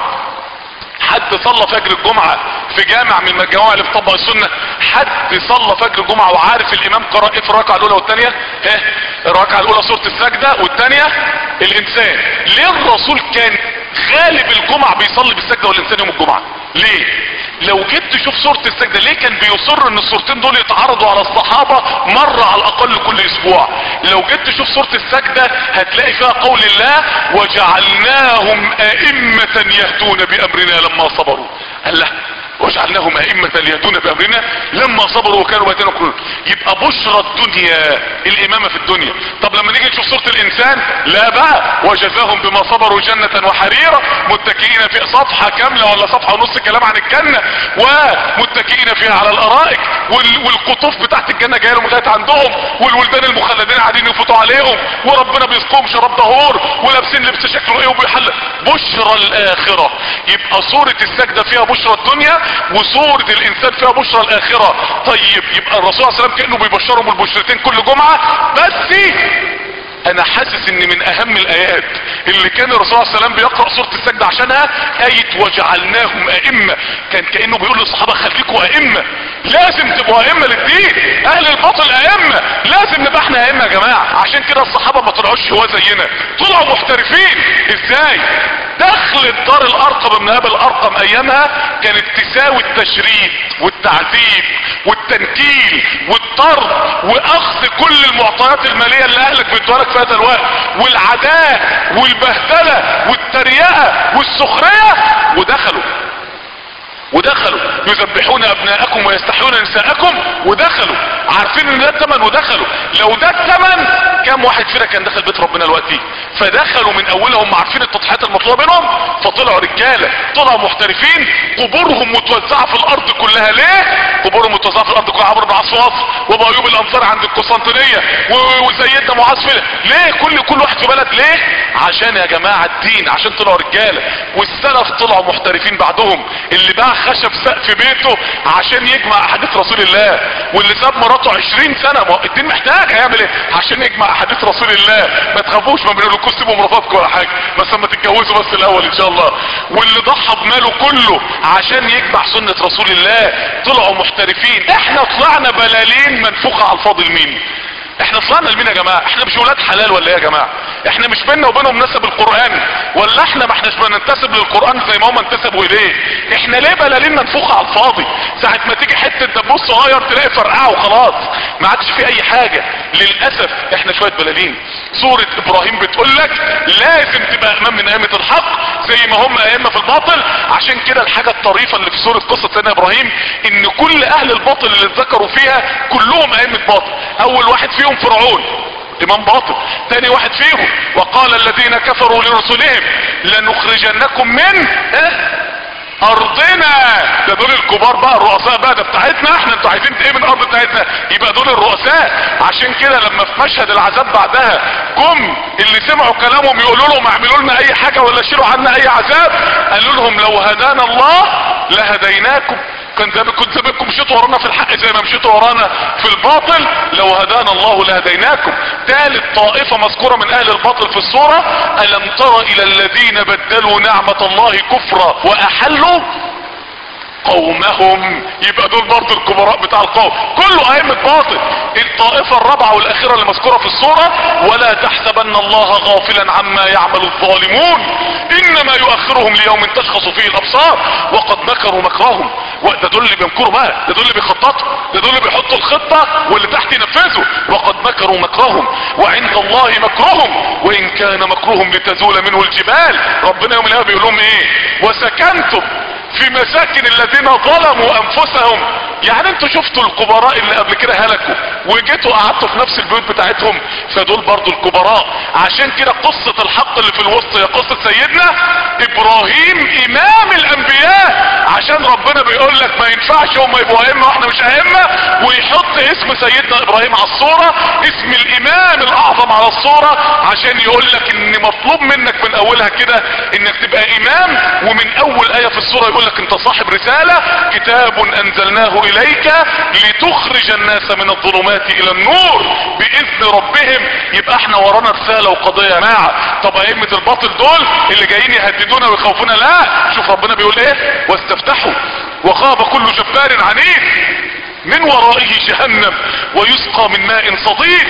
B: حد صلى فجر الجمعة في جامع من الجوامع اللي بتطبق السنة حد صلى فجر الجمعة وعارف الامام قرأ ايه في الركعة الاولى والثانية ها الركعة الاولى سورة السجدة والثانية الانسان ليه الرسول كان غالب الجمعة بيصلي بالسجدة والانسان يوم الجمعة ليه لو جيت تشوف سورة السجدة ليه كان بيصر ان السورتين دول يتعرضوا على الصحابة مرة على الاقل كل اسبوع لو جيت تشوف سورة السجدة هتلاقي فيها قول الله وجعلناهم ائمة يهدون بامرنا لما صبروا قال له وجعلناهم ائمة يهدون بامرنا لما صبروا وكانوا بيتنا كلهم يبقى بشرى الدنيا الامامة في الدنيا طب لما نيجي نشوف سورة الانسان لا بقى وجزاهم بما صبروا جنة وحريرة متكئين في صفحة كاملة ولا صفحة ونص كلام عن الجنة ومتكئين فيها على الارائك وال... والقطوف بتاعت الجنة جايه لهم لغايه عندهم والولدان المخلدين قاعدين يفوتوا عليهم وربنا بيسقوهم شراب دهور ولابسين لبس شكله ايه وبيحل بشرى الاخرة يبقى سورة السجدة فيها بشرى الدنيا وسورة الانسان فيها بشرى الاخرة طيب يبقى الرسول صلى الله عليه وسلم كأنه بيبشرهم بالبشرتين كل جمعة بس انا حاسس ان من اهم الايات اللي كان الرسول صلى الله عليه وسلم بيقرأ سورة السجدة عشانها اية وجعلناهم ائمة كان كأنه بيقول للصحابة خليكوا ائمة لازم تبقوا ائمة للدين اهل الباطل ائمة لازم نبقى احنا ائمة يا جماعة عشان كده الصحابة ما طلعوش هو زينا طلعوا محترفين ازاي دخلت دار الارقم ابن ابي الارقم ايامها كانت تساوي التشريد والتعذيب والتنكيل والطرد واخذ كل المعطيات المالية اللي اهلك بيدوها لك في هذا الوقت والعداء والبهدلة والتريقة والسخرية ودخلوا ودخلوا يذبحون ابناءكم ويستحيون نساءكم ودخلوا عارفين ان ده الثمن ودخلوا لو ده الثمن كم واحد فينا كان دخل بيت ربنا دلوقتي فدخلوا من اولهم عارفين التضحيات المطلوبه منهم فطلعوا رجاله طلعوا محترفين قبورهم متوزعه في الارض كلها ليه قبورهم متوزعه في الارض كلها عمرو بن عاص وابو ايوب الانصاري عند القسطنطينيه وسيدنا معاذ في ليه كل كل واحد في بلد ليه عشان يا جماعه الدين عشان طلعوا رجاله والسلف طلعوا محترفين بعدهم اللي باع خشب سقف بيته عشان يجمع احاديث رسول الله واللي ساب مراته 20 سنه ما الدين محتاج هيعمل ايه عشان يجمع احاديث رسول الله ما تخافوش ما بنقولكوش سيبوا مراتاتكم ولا حاجه بس اما تتجوزوا بس الاول ان شاء الله واللي ضحى بماله كله عشان يجمع سنه رسول الله طلعوا محترفين احنا طلعنا بلالين منفوخه على الفاضل مين احنا طلعنا لمين يا جماعة احنا مش ولاد حلال ولا ايه يا جماعة احنا مش بيننا وبينهم نسب القرآن ولا احنا ما احناش بننتسب للقرآن زي ما هم انتسبوا اليه احنا ليه بلالين منفوخة على الفاضي ساعة ما تيجي حتة دبوس صغير تلاقي فرقعه وخلاص ما عادش في اي حاجة للأسف احنا شوية بلالين سورة ابراهيم بتقول لك لازم تبقى امام من ائمة الحق زي ما هم ائمة في الباطل عشان كده الحاجة الطريفة اللي في سورة قصة سيدنا ابراهيم ان كل اهل الباطل اللي اتذكروا فيها كلهم ائمة باطل اول واحد فيهم فرعون امام باطل تاني واحد فيهم وقال الذين كفروا لرسلهم لنخرجنكم من اه ارضنا ده دول الكبار بقى الرؤساء بقى ده بتاعتنا احنا انتوا عايزين ايه من الارض بتاعتنا يبقى دول الرؤساء عشان كده لما في مشهد العذاب بعدها جم اللي سمعوا كلامهم يقولوا لهم اعملوا لنا اي حاجه ولا شيلوا عنا اي عذاب قالوا لهم لو هدانا الله لهديناكم كان زي كنت زمانكم مشيتوا ورانا في الحق زي ما مشيتوا ورانا في الباطل لو هدانا الله لهديناكم ثالث طائفة مذكورة من اهل الباطل في الصورة الم تر الى الذين بدلوا نعمة الله كفرا واحلوا قومهم يبقى دول برضه الكبراء بتاع القوم كله ائمة باطل الطائفة الرابعة والاخيرة اللي مذكورة في الصورة ولا تحسبن الله غافلا عما يعمل الظالمون انما يؤخرهم ليوم تشخص فيه الابصار وقد مكروا مكرهم ده دول اللي بيمكروا بقى ده دول اللي بيخططوا ده دول اللي بيحطوا الخطة واللي تحت ينفذوا وقد مكروا مكرهم وعند الله مكرهم وان كان مكرهم لتزول منه الجبال ربنا يوم القيامة بيقول لهم ايه وسكنتم في مساكن الذين ظلموا انفسهم يعني انتوا شفتوا الكبراء اللي قبل كده هلكوا وجيتوا قعدتوا في نفس البيوت بتاعتهم فدول برضو الكبراء عشان كده قصة الحق اللي في الوسط هي قصة سيدنا ابراهيم امام الانبياء عشان ربنا بيقول لك ما ينفعش هم يبقوا ائمه واحنا مش ائمه ويحط اسم سيدنا ابراهيم على الصورة اسم الامام الاعظم على الصورة عشان يقول لك ان مطلوب منك من اولها كده انك تبقى امام ومن اول ايه في الصورة يقول لك انت صاحب رسالة كتاب انزلناه اليك لتخرج الناس من الظلمات الى النور باذن ربهم يبقى احنا ورانا رسالة وقضية يا جماعة طب ائمة الباطل دول اللي جايين يهددونا ويخوفونا لا شوف ربنا بيقول ايه واستفتحوا وخاب كل جبار عنيد من ورائه جهنم ويسقى من ماء صديق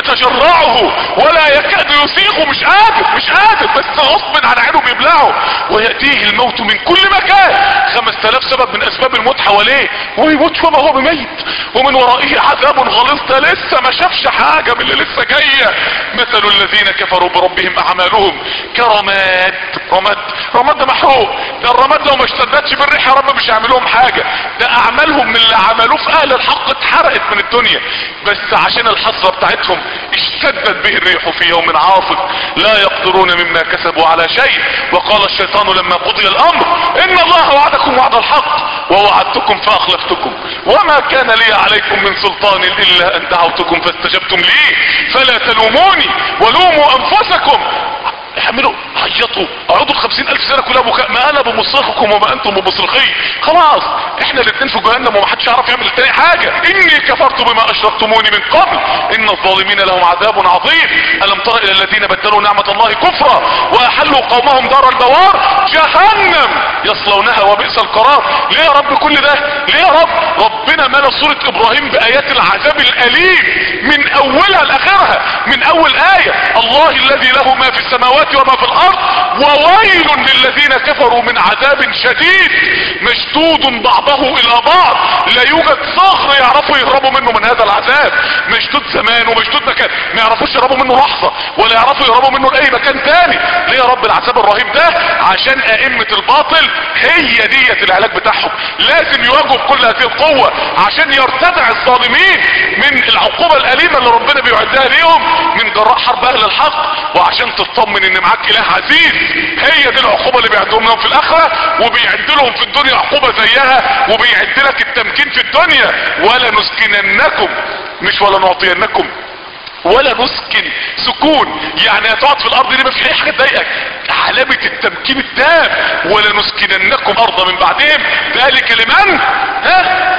B: يتجرعه ولا يكاد يسيغه مش قادر مش قادر بس غصب عن عينه بيبلعه ويأتيه الموت من كل مكان خمس تلاف سبب من اسباب الموت حواليه ويموت وما هو بميت ومن ورائه عذاب غليظ ده لسه ما شافش حاجة من اللي لسه جاية مثل الذين كفروا بربهم اعمالهم كرماد رماد رماد ده محروق ده الرماد لو ما اشتدتش بالريح يا رب مش هيعمل لهم حاجة ده اعمالهم من اللي عملوه في اهل الحق اتحرقت من الدنيا بس عشان الحسرة بتاعتهم اشتدت به الريح في يوم عاصف لا يقدرون مما كسبوا على شيء وقال الشيطان لما قضي الامر ان الله وعدكم وعد الحق ووعدتكم فاخلفتكم وما كان لي عليكم من سلطان الا ان دعوتكم فاستجبتم لي فلا تلوموني ولوموا انفسكم اعملوا عيطوا اقعدوا الخمسين الف سنة كلها بكاء ما انا بمصرخكم وما انتم بمصرخي خلاص احنا الاتنين في جهنم ومحدش يعرف يعمل التاني حاجة اني كفرت بما اشركتموني من قبل ان الظالمين لهم عذاب عظيم الم تر الى الذين بدلوا نعمة الله كفرا واحلوا قومهم دار البوار جهنم يصلونها وبئس القرار ليه يا رب كل ده ليه يا رب ربنا ملا سورة ابراهيم بايات العذاب الاليم من اولها لاخرها من اول اية الله الذي له ما في السماوات وما في الارض وويل للذين كفروا من عذاب شديد مشدود بعضه الى بعض لا يوجد صخر يعرفوا يهربوا منه من هذا العذاب مشدود زمان ومشدود مكان ما يعرفوش يهربوا منه لحظة ولا يعرفوا يهربوا منه لاي مكان تاني ليه يا رب العذاب الرهيب ده عشان ائمة الباطل هي ديت العلاج بتاعهم لازم يواجهوا بكل هذه القوة عشان يرتدع الظالمين من العقوبة الاليمة اللي ربنا بيعدها ليهم من جراء حرب اهل الحق وعشان تطمن ان معاك اله عزيز هي دي العقوبة اللي بيعدهم لهم في الاخرة وبيعد لهم في الدنيا عقوبة زيها وبيعد لك التمكين في الدنيا ولا نسكننكم مش ولا نعطينكم ولا نسكن سكون يعني هتقعد في الارض دي ما في اي حاجه تضايقك علامه التمكين التام ولا نسكننكم ارضا من بعدهم ذلك لمن ها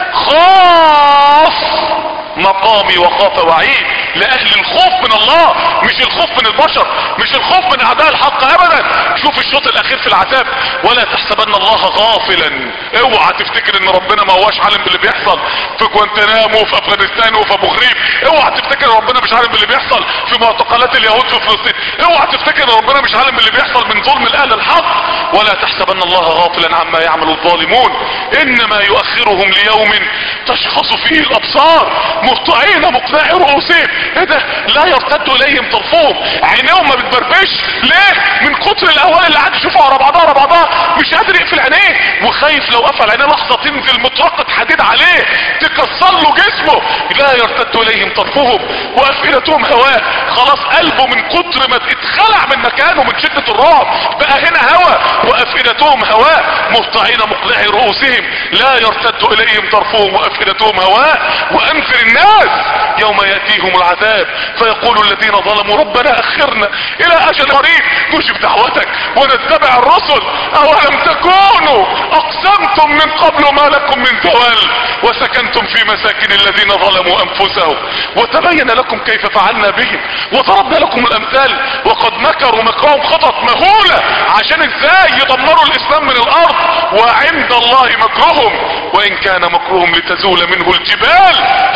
B: خاف مقامي وخاف وعيد لاهل الخوف من الله مش الخوف من البشر مش الخوف من اعداء الحق ابدا شوف الشوط الاخير في العذاب ولا تحسبن الله غافلا اوعى تفتكر ان ربنا ما هواش عالم باللي بيحصل في جوانتنامو وفي افغانستان وفي ابو غريب اوعى تفتكر ان ربنا مش عالم باللي بيحصل في معتقلات اليهود في فلسطين اوعى تفتكر ان ربنا مش عالم باللي بيحصل من ظلم الاهل الحق ولا تحسبن الله غافلا عما يعمل الظالمون انما يؤخرهم ليوم تشخص فيه الابصار مهطعين مقنعي رؤوسهم ايه ده لا يرتد اليهم طرفهم عينيهم ما بتبربش ليه من كتر الاهوال اللي قاعد يشوفها ورا بعضها ورا بعضها مش قادر يقفل عينيه وخايف لو قفل عينيه لحظه تنزل مطرقه حديد عليه تكسر له جسمه لا يرتد اليهم طرفهم وافئدتهم هواء خلاص قلبه من كتر ما اتخلع من مكانه من شده الرعب بقى هنا هواء وافئدتهم هواء مهطعين مقنعي رؤوسهم لا يرتد اليهم طرفهم وافئدتهم هواء وانذر الناس يوم ياتيهم العذاب فيقول الذين ظلموا ربنا اخرنا الى اجل قريب نجب دعوتك ونتبع الرسل اولم تكونوا اقسمتم من قبل ما لكم من زوال وسكنتم في مساكن الذين ظلموا انفسهم وتبين لكم كيف فعلنا بهم وضربنا لكم الامثال وقد مكروا مكرهم خطط مهولة عشان ازاي يدمروا الاسلام من الارض وعند الله مكرهم وان كان مكرهم لتزول منه الجبال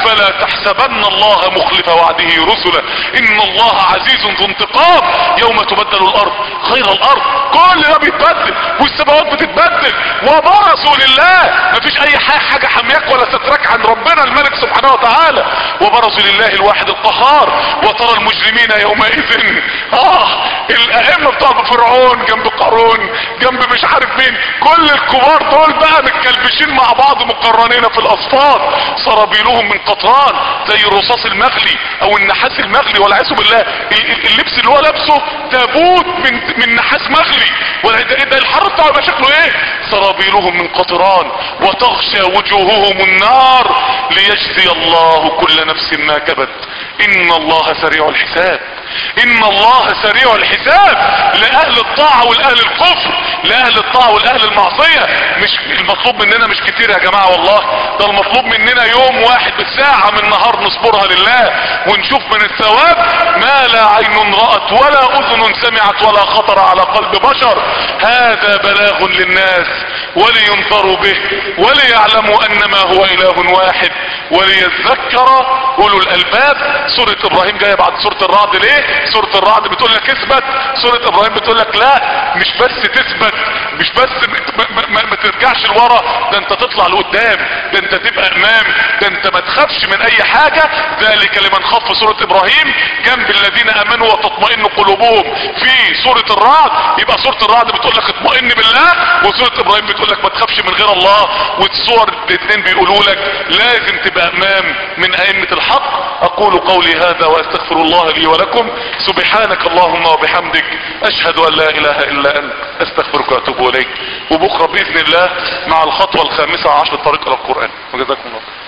B: فلا تحسبن الله مخلف وعده رسله ان الله عزيز ذو انتقام يوم تبدل الارض غير الارض كل ده بيتبدل والسماوات بتتبدل وبرزوا لله مفيش اي حاجة حمياك ولا سترك عن ربنا الملك سبحانه وتعالى وبرزوا لله الواحد القهار وترى المجرمين يومئذ اه الائمة بتوع فرعون جنب قارون جنب مش عارف مين كل الكبار دول بقى متكلبشين مع بعض مقرنين في الاصفاد سرابيلهم من قطران زي الرصاص المغلي او النحاس المغلي والعياذ بالله اللبس اللي هو لابسه تابوت من من نحاس مغلي ولا ده, ده الحر بتاعه يبقى شكله ايه سرابيلهم من قطران وتغشى وجوههم النار ليجزي الله كل نفس ما كبت ان الله سريع الحساب ان الله سريع الحساب لاهل الطاعة والاهل الكفر لاهل الطاعة والاهل المعصية مش المطلوب مننا مش كتير يا جماعة والله ده المطلوب مننا يوم واحد بالساعة من نهار نصبرها لله ونشوف من الثواب ما لا عين رأت ولا اذن سمعت ولا خطر على قلب بشر هذا بلاغ للناس ولينذروا به وليعلموا انما هو اله واحد وليذكر اولو الالباب سورة ابراهيم جاية بعد سورة الرعد ليه سورة الرعد بتقول لك اثبت سورة ابراهيم بتقول لك لا مش بس تثبت مش بس ما, ما, ما ترجعش لورا ده انت تطلع لقدام ده انت تبقى امام ده انت ما تخافش من اي حاجة ذلك لمن خاف في سورة ابراهيم جنب الذين امنوا وتطمئن قلوبهم في سورة الرعد يبقى سورة الرعد بتقول لك اطمئن بالله وسورة ابراهيم بتقول لك ما تخافش من غير الله والصور الاثنين بيقولوا لك لازم تبقى امام من ائمة الحق اقول قولي هذا واستغفر الله لي ولكم سبحانك اللهم وبحمدك اشهد ان لا اله الا انت استغفرك واتوب اليك وبكرة باذن الله مع الخطوة الخامسة عشر الطريق الى القرآن وجزاكم الله